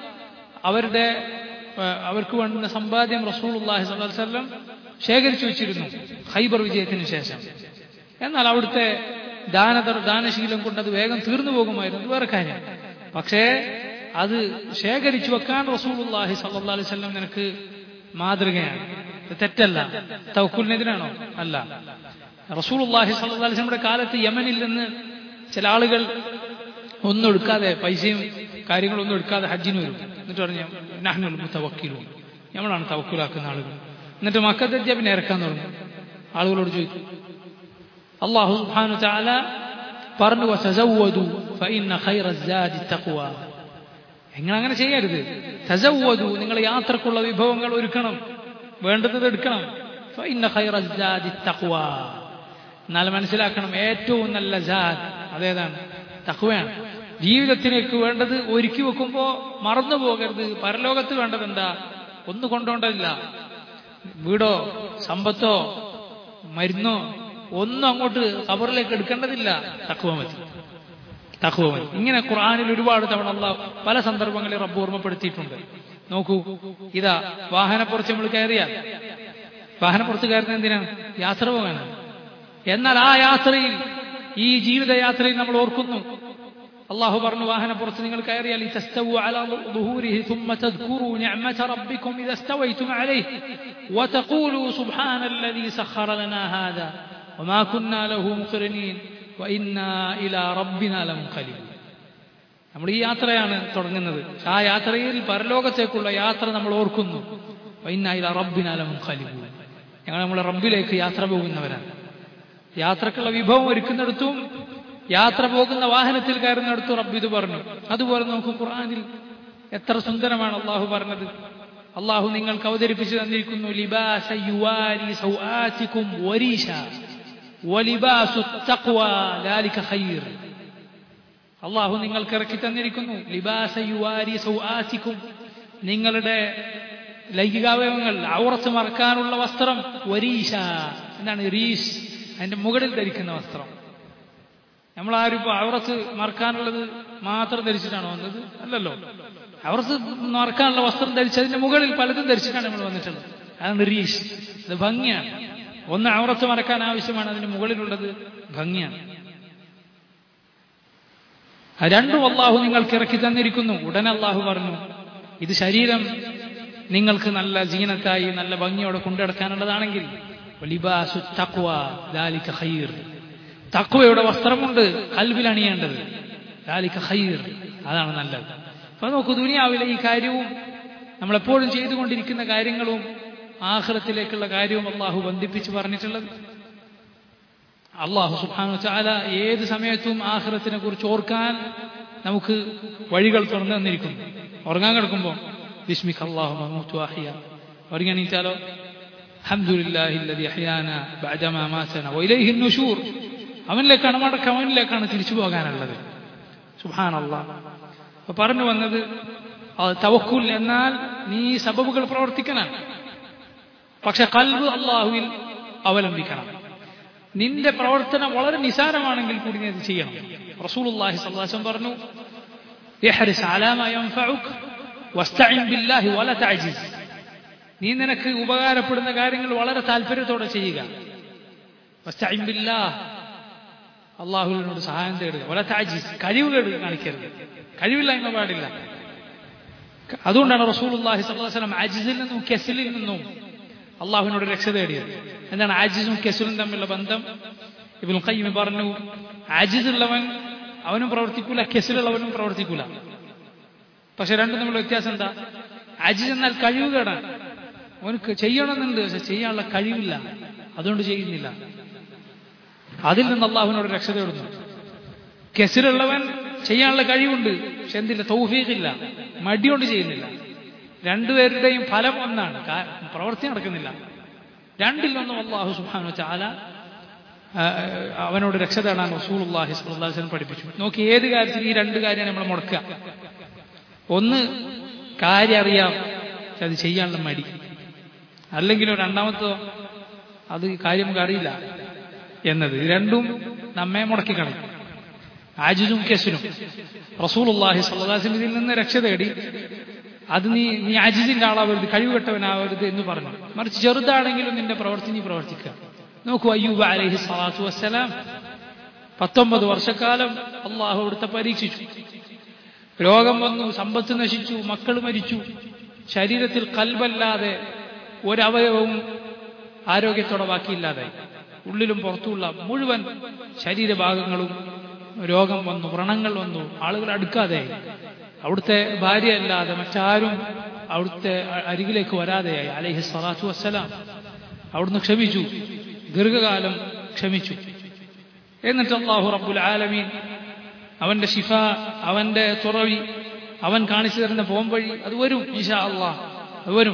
Speaker 1: അവരുടെ അവർക്ക് വേണ്ടുന്ന സമ്പാദ്യം റസൂലുള്ളാഹി സ്വല്ലല്ലാഹു അലൈഹി വസല്ലം ശേഖരിച്ചു വെച്ചിരുന്നു ഖൈബർ വിജയത്തിന് ശേഷം എന്നാൽ അവിടുത്തെ ദാനതർ ദാനശീലം കൊണ്ട് അത് വേഗം തീർന്നു പോകുമായിരുന്നു അത് വേറെ കാര്യം പക്ഷേ അത് ശേഖരിച്ചു വെക്കാൻ റസൂലുള്ളാഹി സ്വല്ലല്ലാഹു അലൈഹി വസല്ലം നിനക്ക് മാതൃകയാണ് തെറ്റല്ല തവക്കുലിനെതിരാണോ അല്ല റസൂലുള്ളാഹി സ്വല്ലല്ലാഹു അലൈഹി വസല്ലമയുടെ കാലത്ത് യമനിൽ നിന്ന് ചില ആളുകൾ ഒന്നും എടുക്കാതെ പൈസയും കാര്യങ്ങളൊന്നും എടുക്കാതെ ഹജ്ജിന് വരും എന്നിട്ട് പറഞ്ഞു നഹ്നുൽ മുതവക്കിലൂൻ നമ്മളാണ് തവക്കുലാക്കുന്ന ആളുകൾ എന്നിട്ട് മക്കത്തെത്തിയ പിന്നെ ഇറക്കാൻ തുടങ്ങി ആളുകളോട് ചോദിച്ചു അള്ളാഹു സുബ്ഹാനഹു തആല പറഞ്ഞു വതസവ്വദു ഫഇന്ന ഖൈറ الزاد തഖ്വ നിങ്ങൾ അങ്ങനെ ചെയ്യരുത് തസവ്വദു നിങ്ങൾ യാത്രക്കുള്ള വിഭവങ്ങൾ ഒരുക്കണം വേണ്ടുന്നത് എടുക്കണം ഫഇന്ന ഖൈറ الزاد തഖ്വ എന്നാൽ മനസ്സിലാക്കണം ഏറ്റവും നല്ല ജാദ് അതേതാണ് തഖ്വയാണ് ജീവിതത്തിലേക്ക് വേണ്ടത് ഒരുക്കി വെക്കുമ്പോൾ മറന്നു പോകരുത് പരലോകത്ത് വേണ്ടത് എന്താ ഒന്നും കൊണ്ടുപോകേണ്ടതില്ല വീടോ സമ്പത്തോ മരുന്നോ ഒന്നും അങ്ങോട്ട് കബറിലേക്ക് എടുക്കേണ്ടതില്ല തക്കുവ മതി തക്കുവ മതി ഇങ്ങനെ ഖുർആാനിൽ ഒരുപാട് തവണ അള്ളാഹ് പല സന്ദർഭങ്ങളിൽ റബ്ബ് ഓർമ്മപ്പെടുത്തിയിട്ടുണ്ട് നോക്കൂ ഇതാ വാഹനപ്പുറത്ത് നമ്മൾ കയറിയാൽ വാഹനപ്പുറത്ത് കയറുന്നത് എന്തിനാണ് യാത്ര പോകാനാണ് എന്നാൽ ആ യാത്രയിൽ ഈ ജീവിതയാത്രയിൽ നമ്മൾ ഓർക്കുന്നു അള്ളാഹു പറഞ്ഞു വാഹനപ്പുറത്ത് നിങ്ങൾ കയറിയാൽ تستووا على ظهوره ثم تذكروا نعمة ربكم إذا استويتم عليه وتقولوا سبحان الذي سخر لنا هذا وما كنا له مقرنين وإنا إلى ربنا لمنقلبون നമ്മൾ ഈ യാത്രയാണ് തുടങ്ങുന്നത് ആ യാത്രയിൽ പരലോകത്തേക്കുള്ള യാത്ര നമ്മൾ ഓർക്കുന്നു വൈനായില റബ്ബിനാലമും ഖലിബു ഞങ്ങൾ നമ്മളെ റബ്ബിലേക്ക് യാത്ര പോകുന്നവരാണ് യാത്രക്കുള്ള വിഭവം ഒരുക്കുന്നിടത്തും യാത്ര പോകുന്ന വാഹനത്തിൽ കയറുന്നിടത്തും റബ്ബ് ഇത് പറഞ്ഞു അതുപോലെ നമുക്ക് ഖുർആനിൽ എത്ര സുന്ദരമാണ് അള്ളാഹു പറഞ്ഞത് അള്ളാഹു നിങ്ങൾക്ക് അവതരിപ്പിച്ചു തന്നിരിക്കുന്നു ലിബാസ യുവാരി സൗആതികും വരീഷ വലിബാസു തഖ്വ ദാലിക ഖൈർ അള്ളാഹു നിങ്ങൾക്ക് ഇറക്കി തന്നിരിക്കുന്നു ലിബാസ യുവാരി സൗആതികും നിങ്ങളുടെ ലൈംഗികാവയവങ്ങൾ ഔറത്ത് മറക്കാനുള്ള വസ്ത്രം വരീഷ എന്താണ് റീഷ് അതിന്റെ മുകളിൽ ധരിക്കുന്ന വസ്ത്രം നമ്മളാരും ഇപ്പോൾ ഔറത്ത് മറക്കാനുള്ളത് മാത്രം ധരിച്ചിട്ടാണോ വന്നത് അല്ലല്ലോ ഔറത്ത് മറക്കാനുള്ള വസ്ത്രം ധരിച്ചതിന്റെ മുകളിൽ പലതും ധരിച്ചിട്ടാണ് നമ്മൾ വന്നിട്ടുള്ളത് അതാണ് റീഷ് അത് ഭംഗിയാണ് ഒന്ന് ഔറത്ത് മറക്കാൻ ആവശ്യമാണ് അതിന് മുകളിലുള്ളത് ഭംഗിയാണ് രണ്ടും അള്ളാഹു നിങ്ങൾക്ക് ഇറക്കി തന്നിരിക്കുന്നു ഉടനെ അള്ളാഹു പറഞ്ഞു ഇത് ശരീരം നിങ്ങൾക്ക് നല്ല ജീനത്തായി നല്ല ഭംഗിയോടെ കൊണ്ടുനടക്കാനുള്ളതാണെങ്കിൽ തക്വയുടെ വസ്ത്രമുണ്ട് കൽവിൽ അണിയേണ്ടത് ദാലിക ഖൈർ അതാണ് നല്ലത് അപ്പൊ നോക്കൂ ദുനിയാവിലെ ഈ കാര്യവും നമ്മളെപ്പോഴും ചെയ്തുകൊണ്ടിരിക്കുന്ന കാര്യങ്ങളും ആഹ്റത്തിലേക്കുള്ള കാര്യവും അള്ളാഹു ബന്ധിപ്പിച്ച് പറഞ്ഞിട്ടുള്ളത് അള്ളാഹു സുബാനു ചാല ഏത് സമയത്തും ആഹ്റത്തിനെ കുറിച്ച് ഓർക്കാൻ നമുക്ക് വഴികൾ തുറന്നു തന്നിരിക്കുന്നു ഉറങ്ങാൻ കിടക്കുമ്പോൾ ബിസ്മിക് അള്ളാഹു മഹ്മൂത്ത് വാഹിയ ഉറങ്ങണീറ്റാലോ അഹമ്മദില്ലാഹില്ലതി അഹ്യാന ബഅദമാ മാതന വഇലൈഹി നുശൂർ അവനിലേക്കാണ് മടക്കം അവനിലേക്കാണ് തിരിച്ചു പോകാനുള്ളത് സുബ്ഹാനല്ലാഹ് അപ്പൊ പറഞ്ഞു വന്നത് തവക്കുൽ എന്നാൽ നീ സബബുകൾ പ്രവർത്തിക്കണം പക്ഷെ കൽബ് അള്ളാഹുവിൽ അവലംബിക്കണം നിന്റെ പ്രവർത്തനം വളരെ നിസാരമാണെങ്കിൽ കൂടി നീ അത് ചെയ്യണം റസൂലുള്ളാഹി സ്വല്ലല്ലാഹു പറഞ്ഞു ഇഹ്റിസ് അലാ മാ യൻഫഉക വസ്തഇൻ ബില്ലാഹി വല തഅജിസ് നീ നിനക്ക് ഉപകാരപ്പെടുന്ന കാര്യങ്ങൾ വളരെ താല്പര്യത്തോടെ ചെയ്യുക വസ്തഇൻ ബില്ലാഹ് അള്ളാഹുവിനോട് സഹായം തേടുക വല തഅജിസ് കഴിവുകേട് കാണിക്കരുത് കഴിവില്ലായ്മ പാടില്ല അതുകൊണ്ടാണ് റസൂലുള്ളാഹി സ്വല്ലല്ലാഹു അലൈഹി വസല്ലം അജിസിൽ നിന്നും കെസിലിൽ നിന്നും അള്ളാഹുവിനോട് രക്ഷ തേടിയത് എന്താണ് ആജിസും കെസുലും തമ്മിലുള്ള ബന്ധം ഇബിൻ ഖയ്യിം പറഞ്ഞു ആജിസുള്ളവൻ അവനും പ്രവർത്തിക്കൂല കെസിലുള്ളവനും പ്രവർത്തിക്കൂല പക്ഷെ രണ്ടും തമ്മിലുള്ള വ്യത്യാസം എന്താ ആജിസ് എന്നാൽ കഴിവുകേടാണ് അവനക്ക് ചെയ്യണമെന്നുണ്ട് പക്ഷെ ചെയ്യാനുള്ള കഴിവില്ല അതുകൊണ്ട് ചെയ്യുന്നില്ല അതിൽ നിന്ന് അള്ളാഹുവിനോട് രക്ഷ തേടുന്നു കെസിലുള്ളവൻ ചെയ്യാനുള്ള കഴിവുണ്ട് പക്ഷെ എന്തില്ല തൗഫീഖില്ല മടിയോണ്ട് ചെയ്യുന്നില്ല രണ്ടുപേരുടെയും ഫലം ഒന്നാണ് പ്രവൃത്തി നടക്കുന്നില്ല രണ്ടിൽ നിന്നും അള്ളാഹു സുബാനു ചാല അവനോട് രക്ഷ തേടാൻ റസൂൽ അള്ളാഹി സ്വല്ലാസ്ലം പഠിപ്പിച്ചു നോക്കി ഏത് കാര്യത്തിൽ ഈ രണ്ട് കാര്യമാണ് നമ്മൾ മുടക്കുക ഒന്ന് കാര്യം അറിയാം അത് ചെയ്യാനുള്ള മടി അല്ലെങ്കിലോ രണ്ടാമത്തോ അത് കാര്യം നമുക്ക് അറിയില്ല എന്നത് രണ്ടും നമ്മെ മുടക്കി കളയും ആജിസും കെസിനും റസൂൽ അള്ളാഹി സ്വല്ലാസ്ലം ഇതിൽ നിന്ന് രക്ഷ തേടി അത് നീ നീ അജിസിന്റെ ആളാവരുത് കഴിവുകെട്ടവനാവരുത് എന്ന് പറഞ്ഞു മറിച്ച് ചെറുതാണെങ്കിലും നിന്റെ പ്രവർത്തി നീ പ്രവർത്തിക്കുക നോക്കൂ അയ്യൂബ് അലഹി സ്വലാത്തു വസ്സലാം പത്തൊമ്പത് വർഷക്കാലം അള്ളാഹു അവിടുത്തെ പരീക്ഷിച്ചു രോഗം വന്നു സമ്പത്ത് നശിച്ചു മക്കൾ മരിച്ചു ശരീരത്തിൽ കൽബല്ലാതെ ഒരവയവവും ആരോഗ്യത്തോടെ ബാക്കിയില്ലാതായി ഉള്ളിലും പുറത്തുമുള്ള മുഴുവൻ ശരീരഭാഗങ്ങളും രോഗം വന്നു വ്രണങ്ങൾ വന്നു ആളുകൾ അടുക്കാതെയായി അവിടുത്തെ ഭാര്യയല്ലാതെ മറ്റാരും അവിടുത്തെ അരികിലേക്ക് വരാതെയായി അലൈഹി സ്വലാത്തു വസ്സലാം അവിടുന്ന് ക്ഷമിച്ചു ദീർഘകാലം ക്ഷമിച്ചു എന്നിട്ട് അള്ളാഹു റബ്ബുൽ ആലമീൻ അവന്റെ ഷിഫ അവന്റെ തുറവി അവൻ കാണിച്ചു തരുന്ന പോംവഴി അത് വരും ഈശാ അള്ളാഹ് അത് വരും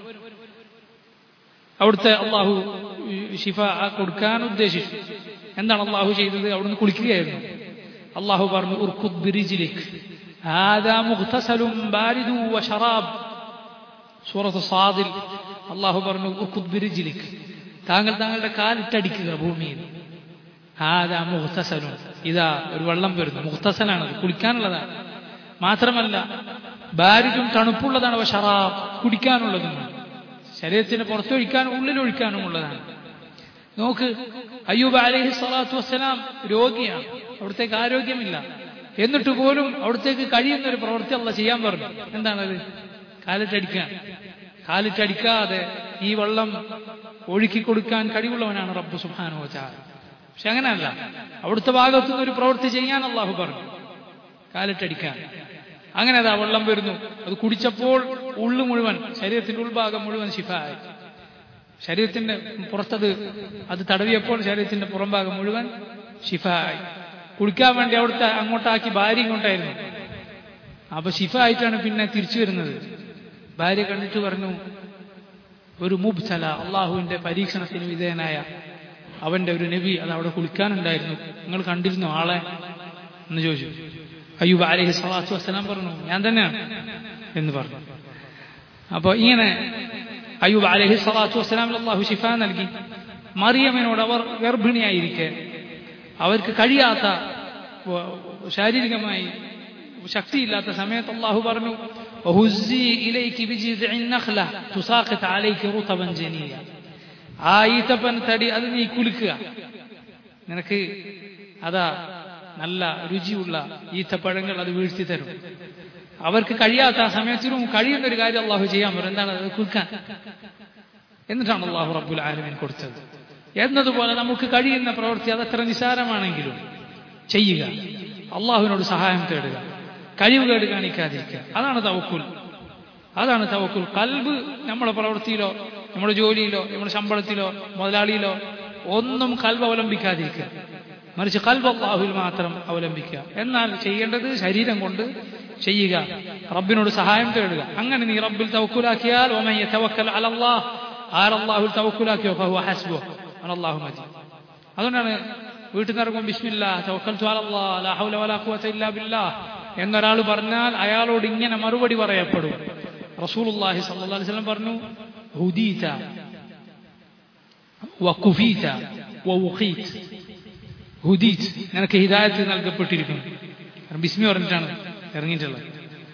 Speaker 1: അവിടുത്തെ അള്ളാഹു ഷിഫ കൊടുക്കാൻ ഉദ്ദേശിച്ചു എന്താണ് അള്ളാഹു ചെയ്തത് അവിടുന്ന് കുളിക്കുകയായിരുന്നു അള്ളാഹു പറഞ്ഞു ഉർഖുദ് ബിരിജിലേക്ക് هذا مغتسل بارد وشراب സൂറത്ത് സാദിൽ അള്ളാഹു പറഞ്ഞു ഉർഖുദ് ബിരിജിലിക് താങ്കൾ താങ്കളുടെ കാലിട്ടടിക്കുക ഭൂമിയിൽ ആദാ മുഹ്തസലും ഇതാ ഒരു വെള്ളം വരുന്നു മുഹ്തസലാണ് കുളിക്കാനുള്ളതാണ് മാത്രമല്ല ബാരിക്കും തണുപ്പുള്ളതാണ് ഷറാബ് കുടിക്കാനുള്ളതും ശരീരത്തിന് പുറത്തൊഴിക്കാനും ഉള്ളിലൊഴിക്കാനും ഉള്ളതാണ് നോക്ക് അയ്യൂബ് അലഹി സ്വലാത്തു വസ്സലാം രോഗിയാണ് അവിടത്തേക്ക് ആരോഗ്യമില്ല എന്നിട്ട് പോലും അവിടത്തേക്ക് കഴിയുന്ന ഒരു പ്രവൃത്തി അല്ല ചെയ്യാൻ പറഞ്ഞു എന്താണത് കാലിട്ടടിക്കാൻ കാലിട്ടടിക്കാതെ ഈ വെള്ളം ഒഴുക്കി കൊടുക്കാൻ കഴിവുള്ളവനാണ് റബ്ബ് സുഹാനോ ചാൽ പക്ഷെ അങ്ങനെയല്ല അവിടുത്തെ ഭാഗത്തുനിന്ന് ഒരു പ്രവൃത്തി ചെയ്യാൻ അള്ളാഹു പറഞ്ഞു കാലിട്ടടിക്കാൻ അങ്ങനെ അതാ വെള്ളം വരുന്നു അത് കുടിച്ചപ്പോൾ ഉള്ളു മുഴുവൻ ശരീരത്തിന്റെ ഉൾഭാഗം മുഴുവൻ ശിഫായി ശരീരത്തിന്റെ പുറത്തത് അത് തടവിയപ്പോൾ ശരീരത്തിന്റെ പുറംഭാഗം മുഴുവൻ ഷിഫായി കുടിക്കാൻ വേണ്ടി അവിടുത്തെ അങ്ങോട്ടാക്കി ഭാര്യ ഇങ്ങോട്ടായിരുന്നു അപ്പൊ ഷിഫ ആയിട്ടാണ് പിന്നെ തിരിച്ചു വരുന്നത് ഭാര്യ കണ്ടിട്ട് പറഞ്ഞു ഒരു മുബ്സല അള്ളാഹുവിന്റെ പരീക്ഷണത്തിന് വിധേയനായ അവന്റെ ഒരു നബി അത് അവിടെ കുളിക്കാനുണ്ടായിരുന്നു നിങ്ങൾ കണ്ടിരുന്നു ആളെ എന്ന് ചോദിച്ചു അയ്യൂബ് അലഹി സ്വലാത്തു വസ്സലാം പറഞ്ഞു ഞാൻ തന്നെയാണ് എന്ന് പറഞ്ഞു അപ്പൊ ഇങ്ങനെ അയ്യൂബ് അലഹി സ്വലാത്തു വസ്സലാമിൽ അള്ളാഹു ഷിഫ നൽകി മറിയമ്മനോട് അവർ ഗർഭിണിയായിരിക്കെ അവർക്ക് കഴിയാത്ത ശാരീരികമായി ശക്തിയില്ലാത്ത സമയത്ത് അള്ളാഹു പറഞ്ഞു ആ ഈത്തപ്പൻ തടി അത് നീ കുലുക്കുക നിനക്ക് അതാ നല്ല രുചിയുള്ള ഈത്തപ്പഴങ്ങൾ അത് വീഴ്ത്തി തരും അവർക്ക് കഴിയാത്ത ആ സമയത്തിനും കഴിയുന്ന ഒരു കാര്യം അള്ളാഹു ചെയ്യാൻ പറയും എന്താണ് അത് കുൽക്കാൻ എന്നിട്ടാണ് അള്ളാഹു റബ്ബുൽ ആലമീൻ കൊടുത്തത് എന്നതുപോലെ നമുക്ക് കഴിയുന്ന പ്രവൃത്തി അതത്ര നിസാരമാണെങ്കിലും ചെയ്യുക അള്ളാഹുവിനോട് സഹായം തേടുക കഴിവുകേട് കാണിക്കാതിരിക്കുക അതാണ് തവക്കുൽ അതാണ് തവക്കുൽ കൽബ് നമ്മുടെ പ്രവൃത്തിയിലോ നമ്മുടെ ജോലിയിലോ നമ്മുടെ ശമ്പളത്തിലോ മുതലാളിയിലോ ഒന്നും കൽബ് അവലംബിക്കാതിരിക്കുക മറിച്ച് കൽബ് അള്ളാഹുവിൽ മാത്രം അവലംബിക്കുക എന്നാൽ ചെയ്യേണ്ടത് ശരീരം കൊണ്ട് ചെയ്യുക റബ്ബിനോട് സഹായം തേടുക അങ്ങനെ നീ റബ്ബിൽ തവക്കുലാക്കിയാൽ ഒമയ്യ തവക്കൽ അലല്ലാഹ് ആരല്ലാഹുൽ തവക്കുലാക്കിയോ ഫഹുവ ഹസ്ബു അനല്ലാഹു മജീദ് അതുകൊണ്ടാണ് വീട്ടിൽ നിന്ന് ഇറങ്ങും ബിസ്മില്ല തവക്കൽതു അലല്ലാഹ് ലാ ഹൗല വലാ ഖുവത ഇല്ലാ ബില്ലാഹ് എന്നൊരാൾ പറഞ്ഞാൽ അയാളോട് ഇങ്ങനെ മറുപടി പറയപ്പെടും റസൂലുള്ളാഹി സ്വല്ലല്ലാഹു അലൈഹി വസല്ലം പറഞ്ഞു ഹുദീത വഖുഫീത വവുഖീത് ഹുദീത് നിനക്ക് ഹിദായത്ത് നൽകപ്പെട്ടിരിക്കുന്നു കാരണം ബിസ്മി പറഞ്ഞിട്ടാണ് ഇറങ്ങിയിട്ടുള്ളത്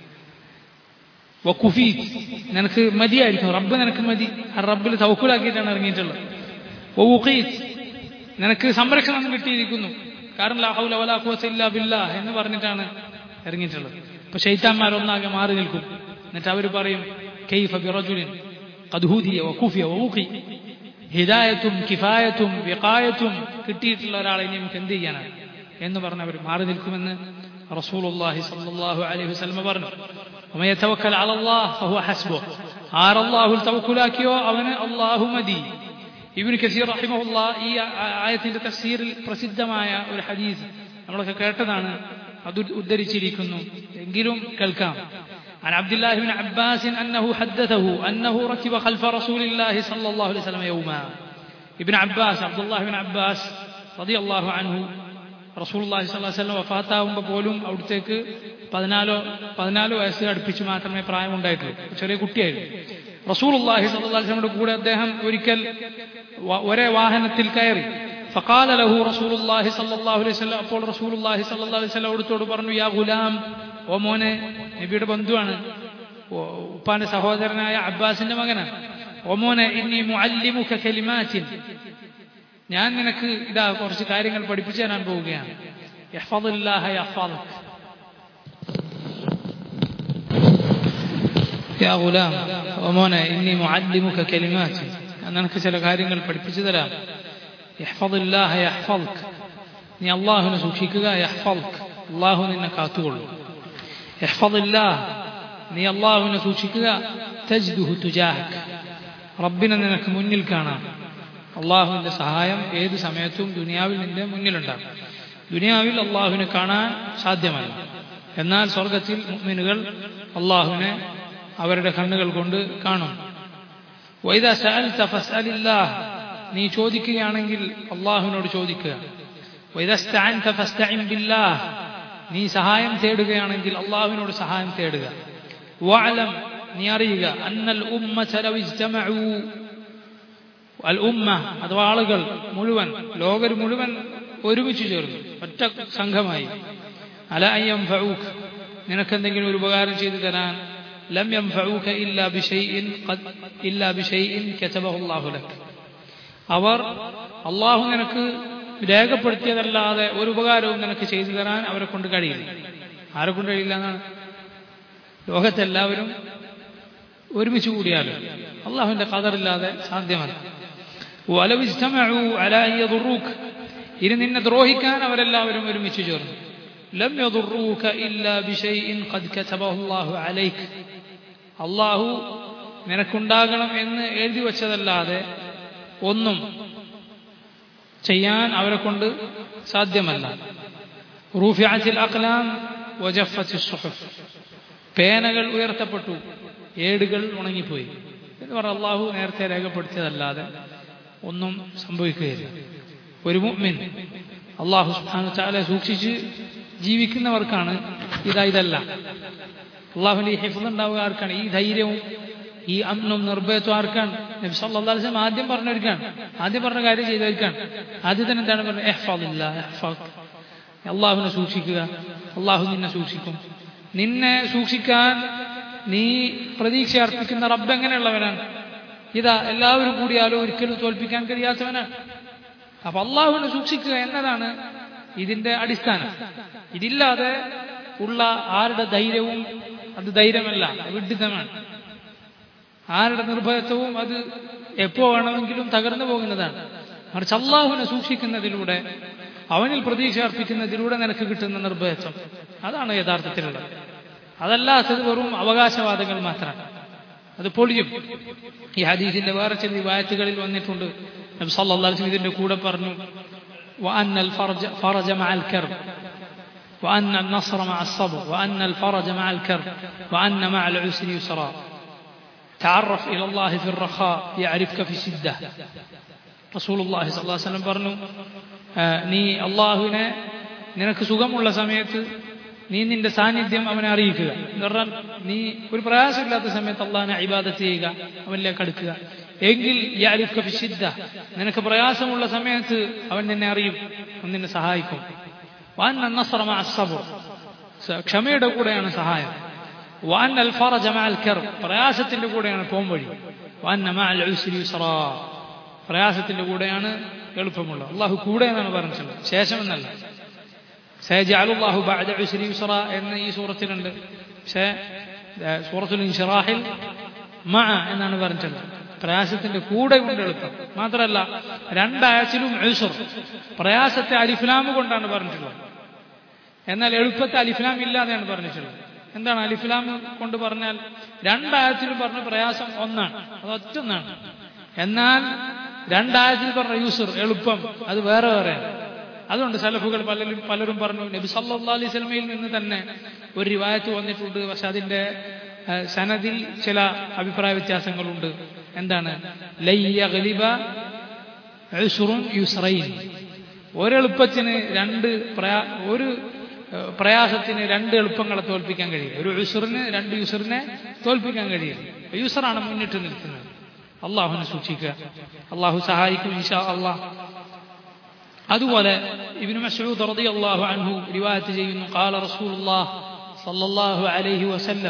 Speaker 1: വഖുഫീത് നിനക്ക് മതിയായിരിക്കും റബ്ബ് നിനക്ക് മതി ആ റബ്ബിൽ തവക്കുലാക്കിയിട്ടാണ് ഇറങ്ങിയിട്ടുള്ളത് വവുഖീത് നിനക്ക് സംരക്ഷണം കിട്ടിയിരിക്കുന്നു കാരണം ലാഹൗല വലാ ഖുവത ഇല്ലാ ബില്ലാഹ് എന്ന് പറഞ്ഞിട്ടാണ് ഇറങ്ങിയിട്ടുള്ളത് അപ്പൊ ശൈത്താന്മാർ ഒന്നാകെ മാറി നിൽക്കും എന്നിട്ട് അവർ പറയും കൈഫ ബിറജുലിൻ ഖദ് ഹുദിയ വഖുഫിയ വഖി ഹിദായത്തും കിഫായത്തും വിഖായത്തും കിട്ടിയിട്ടുള്ള ഒരാളെ ഇനി നമുക്ക് എന്ത് ചെയ്യാനാണ് എന്ന് പറഞ്ഞ് അവർ മാറി നിൽക്കുമെന്ന് റസൂലുള്ളാഹി സ്വല്ലല്ലാഹു അലൈഹി വസല്ലം പറഞ്ഞു ومن يتوكل على الله فهو حسبه ആർ അല്ലാഹുൽ തവക്കുലാക്കിയോ അവന് അല്ലാഹു മതി ഇബ്നു കസീർ റഹിമഹുല്ല ഈ ആയത്തിന്റെ തഫ്സീറിൽ പ്രസിദ്ധമായ ഒരു ഹദീസ് നമ്മളൊക്കെ കേട്ടതാണ് അത് ഉദ്ധരിച്ചിരിക്കുന്നു എങ്കിലും കേൾക്കാം عن عبد الله بن عباس أنه حدثه أنه ركب خلف رسول الله صلى الله عليه وسلم يوما ابن عباس عبد الله بن عباس رضي الله عنه റസൂൽ അള്ളാഹി സ്വല്ലാ വല്ലം വഫാത്താവുമ്പോൾ പോലും അവിടത്തേക്ക് പതിനാലോ പതിനാല് വയസ്സ് അടുപ്പിച്ച് മാത്രമേ പ്രായമുണ്ടായിട്ടുള്ളൂ ചെറിയ കുട്ടിയായിരുന്നു റസൂൽ അള്ളാഹി സ്വല്ലാസ്ലമിയുടെ കൂടെ അദ്ദേഹം ഒരിക്കൽ ഒരേ വാഹനത്തിൽ കയറി ഫക്കാല ലഹു റസൂൽ അള്ളാഹി സല്ലാഹു അലൈഹി സ്വലം അപ്പോൾ റസൂൽ അള്ളാഹി സല്ലാ അലൈഹി സ്വലം അവിടുത്തോട് പറഞ്ഞു യാ ഗുലാം ഓ മോനെ നബിയുടെ ബന്ധുവാണ് ഉപ്പാന്റെ സഹോദരനായ അബ്ബാസിന്റെ മകനാണ് ഓ മോനെ ഇനി മുഅല്ലിമുക കലിമാറ്റിൻ ഞാൻ നിനക്ക് ഇതാ കുറച്ച് കാര്യങ്ങൾ പഠിപ്പിച്ചു തരാൻ പോവുകയാണ് യഹ്ഫദില്ലാഹ യഹ്ഫദക് യാ ഗുലാം ഓ മോനെ ഇന്നി മുഅല്ലിമുക കലിമാറ്റ് ഞാൻ നിനക്ക് ചില കാര്യങ്ങൾ പഠിപ്പിച്ചു തരാം യഹ്ഫദില്ലാഹ യഹ്ഫദക് നീ അള്ളാഹുവിനെ സൂക്ഷിക്കുക യഹ്ഫദക് അള്ളാഹു നിന്നെ കാത്തുകൊള്ളും യഹ്ഫദില്ലാഹ് നീ അള്ളാഹുവിനെ സൂക്ഷിക്കുക തജ്ദുഹു തുജാഹക് റബ്ബിനെ നിനക്ക് മുന്നിൽ കാണാം അള്ളാഹുവിന്റെ സഹായം ഏത് സമയത്തും ദുനിയാവിൽ നിന്റെ മുന്നിലുണ്ടാകും ദുനിയാവിൽ അള്ളാഹുവിനെ കാണാൻ സാധ്യമല്ല എന്നാൽ സ്വർഗത്തിൽ മുഅ്മിനുകൾ അള്ളാഹുവിനെ അവരുടെ കണ്ണുകൾ കൊണ്ട് കാണും വൈദ സഅൽത ഫസ്അലില്ലാഹ് നീ ചോദിക്കുകയാണെങ്കിൽ അള്ളാഹുവിനോട് ചോദിക്കുക വൈദ സ്തഅൻത ഫസ്തഇൻ ബില്ലാഹ് നീ സഹായം തേടുകയാണെങ്കിൽ അള്ളാഹുവിനോട് സഹായം തേടുക വഅലം നീ അറിയുക അന്നൽ ഉമ്മത ലൗ ഇജ്തമഉ അൽ ഉമ്മ അഥവാ ആളുകൾ മുഴുവൻ ലോകർ മുഴുവൻ ഒരുമിച്ച് ചേർന്നു ഒറ്റ സംഘമായി അല അയ്യം ഫഊഖ് നിനക്കെന്തെങ്കിലും ഒരു ഉപകാരം ചെയ്തു തരാൻ ലം യം ഫഊഖ ഇല്ലാ ബിഷൈഇൻ ഖദ് ഇല്ലാ ബിഷൈഇൻ കതബഹു അല്ലാഹു ലക് അവർ അള്ളാഹു നിനക്ക് രേഖപ്പെടുത്തിയതല്ലാതെ ഒരു ഉപകാരവും നിനക്ക് ചെയ്തു തരാൻ അവരെ കൊണ്ട് കഴിയില്ല ആരെ കൊണ്ട് കഴിയില്ല എന്നാണ് ലോകത്തെല്ലാവരും ഒരുമിച്ച് കൂടിയാലും അള്ളാഹുവിന്റെ കതറില്ലാതെ സാധ്യമല്ല ولو اجتمعوا على أن يضروك ഇനി നിന്നെ ദ്രോഹിക്കാൻ അവരെല്ലാവരും ഒരുമിച്ച് ചേർന്നു ലം യضروك إلا بشيء قد كتبه الله عليك അള്ളാഹു നിനക്കുണ്ടാകണം എന്ന് എഴുതി വച്ചതല്ലാതെ ഒന്നും ചെയ്യാൻ അവരെ കൊണ്ട് സാധ്യമല്ല റൂഫിഅത്തിൽ അഖ്ലാം വജഫത്തിൽ സുഹഫ് പേനകൾ ഉയർത്തപ്പെട്ടു ഏടുകൾ ഉണങ്ങിപ്പോയി എന്ന് പറഞ്ഞ അള്ളാഹു നേരത്തെ രേഖപ്പെടുത്തിയതല്ലാതെ ഒന്നും സംഭവിക്കുകയില്ല ഒരു മുഅ്മിൻ അള്ളാഹു സുബ്ഹാനഹു തആല സൂക്ഷിച്ച് ജീവിക്കുന്നവർക്കാണ് ഇതാ ഇതല്ല അള്ളാഹുവിന്റെ ഈ ഹിഫ്ദ് ഉണ്ടാവുക ആർക്കാണ് ഈ ധൈര്യവും ഈ അന്നും നിർഭയത്വം ആർക്കാണ് നബി സല്ലല്ലാഹു അലൈഹി വസല്ലം ആദ്യം പറഞ്ഞവർക്കാണ് ആദ്യം പറഞ്ഞ കാര്യം ചെയ്തവർക്കാണ് ആദ്യം തന്നെ എന്താണ് പറഞ്ഞത് എഹ്ഫദില്ല എഹ്ഫദ് അള്ളാഹുവിനെ സൂക്ഷിക്കുക അള്ളാഹു നിന്നെ സൂക്ഷിക്കും നിന്നെ സൂക്ഷിക്കാൻ നീ പ്രതീക്ഷ അർപ്പിക്കുന്ന റബ്ബ് എങ്ങനെയുള്ളവനാണ് ഇതാ എല്ലാവരും കൂടിയാലും ഒരിക്കലും തോൽപ്പിക്കാൻ കഴിയാത്തവനാണ് അപ്പൊ അള്ളാഹുവിനെ സൂക്ഷിക്കുക എന്നതാണ് ഇതിന്റെ അടിസ്ഥാനം ഇതില്ലാതെ ഉള്ള ആരുടെ ധൈര്യവും അത് ധൈര്യമല്ല വിഡിതമാണ് ആരുടെ നിർഭയത്വവും അത് എപ്പോ വേണമെങ്കിലും തകർന്നു പോകുന്നതാണ് മറിച്ച് അള്ളാഹുവിനെ സൂക്ഷിക്കുന്നതിലൂടെ അവനിൽ പ്രതീക്ഷ അർപ്പിക്കുന്നതിലൂടെ നിനക്ക് കിട്ടുന്ന നിർഭയത്വം അതാണ് യഥാർത്ഥത്തിലുള്ളത് അതല്ലാത്തത് വെറും അവകാശവാദങ്ങൾ മാത്രമാണ് അത് പൊളിയും ഈ ഹദീസിന്റെ വേറെ ചില റിവായത്തുകളിൽ വന്നിട്ടുണ്ട് നബി സല്ലല്ലാഹു അലൈഹി വസല്ലം ഇതിന്റെ കൂടെ പറഞ്ഞു وأن الفرج فرج مع الكرب وأن النصر مع الصبر وأن الفرج مع الكرب وأن مع العسر يسرا تعرف إلى الله في الرخاء يعرفك في الشدة رسول الله صلى الله عليه وسلم പറഞ്ഞു നീ അള്ളാഹുവിനെ നിനക്ക് സുഖമുള്ള സമയത്ത് നീ നിന്റെ സാന്നിധ്യം അവനെ അറിയിക്കുക എന്ന് പറഞ്ഞാൽ നീ ഒരു പ്രയാസമില്ലാത്ത സമയത്ത് അള്ളാഹിനെ ഇബാദത്ത് ചെയ്യുക അവനിലേക്ക് അടുക്കുക എങ്കിൽ യാരിഫ് ഫിഷിദ്ദ നിനക്ക് പ്രയാസമുള്ള സമയത്ത് അവൻ നിന്നെ അറിയും അവൻ നിന്നെ സഹായിക്കും വാൻ നസ്രമ അസബർ ക്ഷമയുടെ കൂടെയാണ് സഹായം വാൻ അൽ ഫറജ മഅൽ കർ പ്രയാസത്തിന്റെ കൂടെയാണ് പോംവഴി വാൻ മഅൽ ഉസ്രി യുസ്റാ പ്രയാസത്തിന്റെ കൂടെയാണ് എളുപ്പമുള്ളത് അള്ളാഹു കൂടെ എന്നാണ് പറഞ്ഞിട്ടുള്ളത് ശേഷം എന്നല്ല സയജഅലുല്ലാഹു ബഅദ ഉസ്രി യുസ്റ എന്ന ഈ സൂറത്തിലുണ്ട് പക്ഷേ സൂറത്തുൽ ഇൻഷിറാഹിൽ മഅ എന്നാണ് പറഞ്ഞിട്ടുള്ളത് പ്രയാസത്തിന്റെ കൂടെ കൊണ്ട് എളുപ്പം മാത്രമല്ല രണ്ടാഴ്ചയിലും ഉസുർ പ്രയാസത്തെ അലിഫ്ലാം കൊണ്ടാണ് പറഞ്ഞിട്ടുള്ളത് എന്നാൽ എളുപ്പത്തെ അലിഫ്ലാം ഇല്ലാതെയാണ് പറഞ്ഞിട്ടുള്ളത് എന്താണ് അലിഫ്ലാം കൊണ്ട് പറഞ്ഞാൽ രണ്ടാഴ്ചയിലും പറഞ്ഞ പ്രയാസം ഒന്നാണ് അത് ഒറ്റൊന്നാണ് എന്നാൽ രണ്ടാഴ്ചയിൽ പറഞ്ഞ യൂസർ എളുപ്പം അത് വേറെ വേറെയാണ് അതുകൊണ്ട് സലഫുകൾ പലരും പലരും പറഞ്ഞു നബി സല്ലാ അലൈഹി സ്വലമയിൽ നിന്ന് തന്നെ ഒരു റിവായത്ത് വന്നിട്ടുണ്ട് പക്ഷെ അതിന്റെ സനദിൽ ചില അഭിപ്രായ വ്യത്യാസങ്ങളുണ്ട് എന്താണ് യുസ്രൈൻ ഒരെളുപ്പത്തിന് രണ്ട് പ്രയാ ഒരു പ്രയാസത്തിന് രണ്ട് എളുപ്പങ്ങളെ തോൽപ്പിക്കാൻ കഴിയും ഒരു യുസറിന് രണ്ട് യുസറിനെ തോൽപ്പിക്കാൻ കഴിയും യുസറാണ് മുന്നിട്ട് നിൽക്കുന്നത് അള്ളാഹുവിനെ സൂക്ഷിക്കുക അള്ളാഹു സഹായിക്കും ഇൻഷാ അള്ളാഹ് അതുപോലെ ഇബ്നു മസ്ഊദ് റളിയല്ലാഹു അൻഹു റിവായത്ത് ചെയ്യുന്നു ഖാല റസൂലുള്ളാഹ് സല്ലല്ലാഹു അലൈഹി വസല്ലം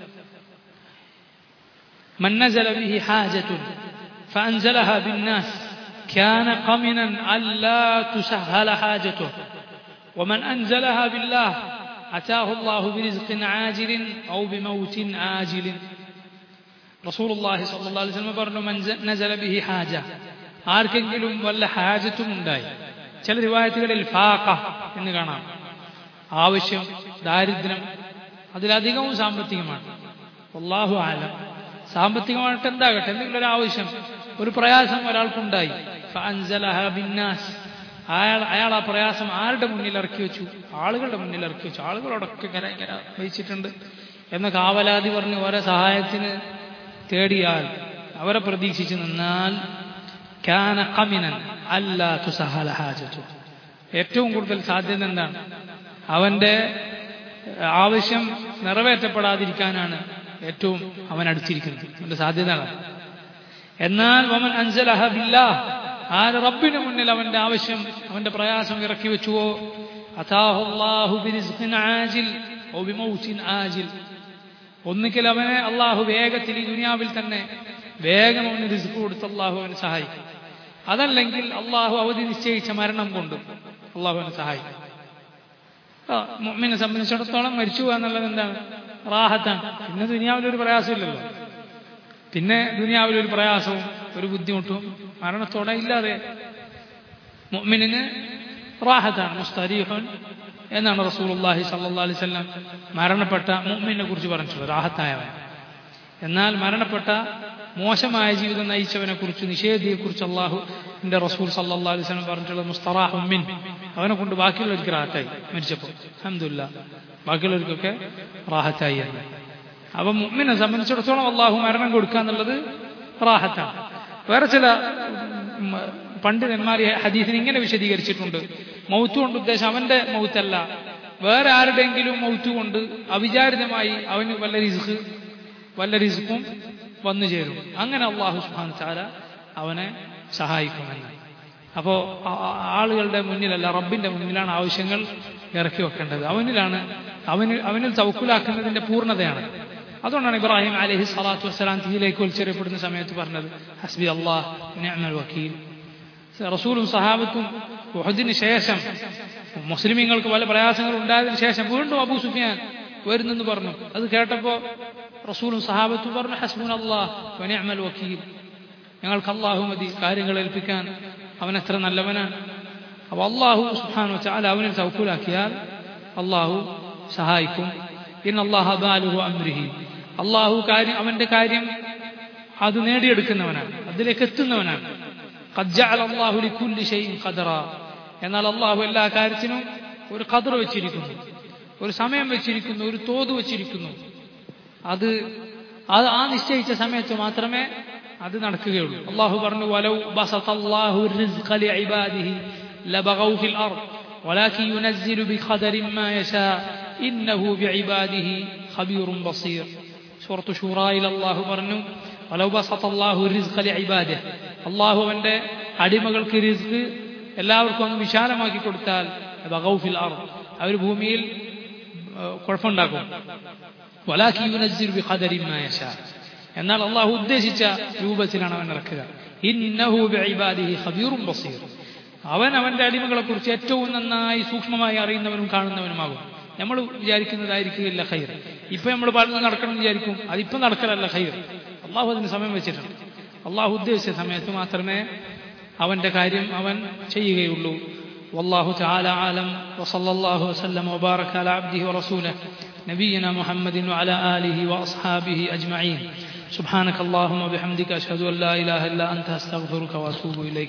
Speaker 1: من نزل به حاجة فأنزلها بالناس كان قمنا ألا تسهل حاجته ومن أنزلها بالله أتاه الله برزق عاجل أو بموت آجل رسول الله صلى الله عليه وسلم പറഞ്ഞു من نزل به حاجة ആർക്കെങ്കിലും വല്ല ഹാജത്തും ഉണ്ടായി ചില റിവായത്തുകളിൽ ഫാഖ എന്ന് കാണാം ആവശ്യം ദാരിദ്ര്യം അതിലധികവും സാമ്പത്തികമാണ് അള്ളാഹു ആലം സാമ്പത്തികമായിട്ട് എന്താകട്ടെ എന്തെങ്കിലും ഒരു ആവശ്യം ഒരു പ്രയാസം ഒരാൾക്കുണ്ടായി ബിന്നാസ് അയാൾ അയാൾ ആ പ്രയാസം ആരുടെ മുന്നിൽ ഇറക്കി വെച്ചു ആളുകളുടെ മുന്നിൽ ഇറക്കി വെച്ചു ആളുകളോടൊക്കെ ഇങ്ങനെ ഇങ്ങനെ വഹിച്ചിട്ടുണ്ട് എന്ന കാവലാതി പറഞ്ഞ് ഓരോ സഹായത്തിന് തേടിയാൽ അവരെ പ്രതീക്ഷിച്ച് നിന്നാൽ കാന കമിനൻ അല്ലാ തുസഹല ഹാജത്തു ഏറ്റവും കൂടുതൽ സാധ്യത എന്താണ് അവന്റെ ആവശ്യം നിറവേറ്റപ്പെടാതിരിക്കാനാണ് ഏറ്റവും അവൻ അടുത്തിരിക്കുന്നത് അവന്റെ സാധ്യത എന്നാൽ വമൻ അൻസലഹ ബില്ലാ ആര് റബ്ബിന് മുന്നിൽ അവന്റെ ആവശ്യം അവന്റെ പ്രയാസം ഇറക്കി വെച്ചുവോ അതാഹുല്ലാഹു ബിരിസ്ഖിൻ ആജിൽ ഔ ബിമൗത്തിൻ ആജിൽ ഒന്നുകിൽ അവനെ അള്ളാഹു വേഗത്തിൽ ഈ ദുനിയാവിൽ തന്നെ വേഗം അവന് റിസ്ക് കൊടുത്ത് അള്ളാഹു അവനെ സഹായിക്കും അതല്ലെങ്കിൽ അള്ളാഹു അവധി നിശ്ചയിച്ച മരണം കൊണ്ട് അള്ളാഹു അവനെ സഹായിക്കും മുമ്മിനെ സംബന്ധിച്ചിടത്തോളം മരിച്ചു പോകുക എന്നുള്ളത് എന്താണ് റാഹത്താണ് പിന്നെ ദുനിയാവിലൊരു പ്രയാസമില്ലല്ലോ പിന്നെ ദുനിയാവിലൊരു പ്രയാസവും ഒരു ബുദ്ധിമുട്ടും മരണത്തോടെ ഇല്ലാതെ മുഅ്മിനിന് റാഹത്താണ് മുസ്തരീഹുൻ എന്നാണ് റസൂലുള്ളാഹി സല്ലല്ലാഹു അലൈഹി വസല്ലം മരണപ്പെട്ട മുഅ്മിനെ കുറിച്ച് പറഞ്ഞിട്ടുള്ളത് റാഹത്തായവൻ എന്നാൽ മരണപ്പെട്ട മോശമായ ജീവിതം നയിച്ചവനെ കുറിച്ച് നിഷേധിയെ കുറിച്ച് അള്ളാഹു എന്റെ റസൂൽ സല്ലല്ലാഹു അലൈഹി വസല്ലം പറഞ്ഞിട്ടുള്ളത് മുസ്തറാഹുമിൻ അവനെ കൊണ്ട് ബാക്കിയുള്ളവർക്ക് റാഹത്തായി മരിച്ചപ്പോൾ അഹമ്മദില്ല ബാക്കിയുള്ളവർക്കൊക്കെ റാഹത്തായി എന്ന് അപ്പം മുമ്മിനെ സംബന്ധിച്ചിടത്തോളം അള്ളാഹു മരണം കൊടുക്കുക എന്നുള്ളത് റാഹത്താണ് വേറെ ചില പണ്ഡിതന്മാർ ഹദീസിനെ ഇങ്ങനെ വിശദീകരിച്ചിട്ടുണ്ട് മൗത്ത് കൊണ്ട് ഉദ്ദേശം അവന്റെ മൗത്തല്ല വേറെ ആരുടെയെങ്കിലും മൗത്ത് കൊണ്ട് അവിചാരിതമായി അവന് വല്ല റിസ്ക് വല്ല റിസ്ക്കും വന്നു ചേരും അങ്ങനെ അള്ളാഹു സുഹാൻ ചാല അവനെ സഹായിക്കുമെന്ന് അപ്പോൾ ആളുകളുടെ മുന്നിലല്ല റബ്ബിന്റെ മുന്നിലാണ് ആവശ്യങ്ങൾ ഇറക്കി വെക്കേണ്ടത് അവനിലാണ് അവന് അവനിൽ തവക്കുലാക്കുന്നതിന്റെ പൂർണ്ണതയാണ് അതുകൊണ്ടാണ് ഇബ്രാഹിം അലഹി സ്വലാത്തു വസ്സലാം തീയിലേക്ക് ഉത്സരപ്പെടുന്ന സമയത്ത് പറഞ്ഞത് ഹസ്ബി അള്ളാഹ് വക്കീൽ റസൂലും സഹാബത്തും വഹദിന് ശേഷം മുസ്ലിമീങ്ങൾക്ക് പല പ്രയാസങ്ങൾ ഉണ്ടായതിനു ശേഷം വീണ്ടും അബൂ സുഫിയാൻ വരുന്നെന്ന് പറഞ്ഞു അത് കേട്ടപ്പോൾ റസൂലും സഹാബത്തും പറഞ്ഞു ഹസ്ബുൻ അള്ളാഹ് വക്കീൽ ഞങ്ങൾക്ക് അള്ളാഹു മതി കാര്യങ്ങൾ ഏൽപ്പിക്കാൻ അവൻ എത്ര നല്ലവനാണ് അപ്പോൾ അള്ളാഹു സുഹാൻ വെച്ചാൽ അവനെ സൗക്കൂലാക്കിയാൽ അള്ളാഹു സഹായിക്കും ഇൻ അള്ളാഹ ബാലുഹു അമ്രിഹി അള്ളാഹു കാര്യം അവന്റെ കാര്യം അത് നേടിയെടുക്കുന്നവനാണ് അതിലേക്ക് എത്തുന്നവനാണ് ഖദ് ജഅല അല്ലാഹു ലികുല്ലി ഷൈഇൻ ഖദറ എന്നാൽ അള്ളാഹു എല്ലാ കാര്യത്തിനും ഒരു ഖദർ വെച്ചിരിക്കുന്നു ഒരു സമയം വെച്ചിരിക്കുന്നു ഒരു തോത് വെച്ചിരിക്കുന്നു അത് അത് ആ നിശ്ചയിച്ച സമയത്ത് മാത്രമേ അത് നടക്കുകയുള്ളൂ അള്ളാഹു പറഞ്ഞു വലൗ ബസതല്ലാഹു الرزق لعباده لبغوا في الأرض ولكن ينزل بقدر ما يشاء إنه بعباده خبير بصير سورة شورى إلى الله പറഞ്ഞു ولو بسط الله الرزق لعباده അള്ളാഹു അവന്റെ അടിമകൾക്ക് റിസ്ക് എല്ലാവർക്കും ഒന്ന് വിശാലമാക്കി കൊടുത്താൽ ബഗൗഫിൽ അർ അവർ ഭൂമിയിൽ കുഴപ്പമുണ്ടാക്കും വലാഖി യുനസ്സിൽ ബിഖദരിൻ മാ യശാ എന്നാൽ അള്ളാഹു ഉദ്ദേശിച്ച രൂപത്തിലാണ് അവൻ ഇറക്കുക ഇന്നഹു ബിഇബാദിഹി ഖബീറും ബസീർ അവൻ അവന്റെ അടിമകളെ കുറിച്ച് ഏറ്റവും നന്നായി സൂക്ഷ്മമായി അറിയുന്നവനും കാണുന്നവനുമാകും നമ്മൾ വിചാരിക്കുന്നതായിരിക്കില്ല ഖൈർ ഇപ്പൊ നമ്മൾ പലതും നടക്കണം എന്ന് വിചാരിക്കും അതിപ്പോ നടക്കലല്ല ഖൈർ അള്ളാഹു അതിന് സമയം വെച്ചിട്ടുണ്ട് അള്ളാഹു ഉദ്ദേശിച്ച സമയത്ത് മാത്രമേ അവന്റെ കാര്യം അവൻ ചെയ്യുകയുള്ളൂ والله تعالى عالم وصلى الله وسلم وبارك على عبده ورسوله نبينا محمد وعلى آله وأصحابه أجمعين سبحانك اللهم وبحمدك أشهد أن لا إله إلا أنت أستغفرك وأتوب إليك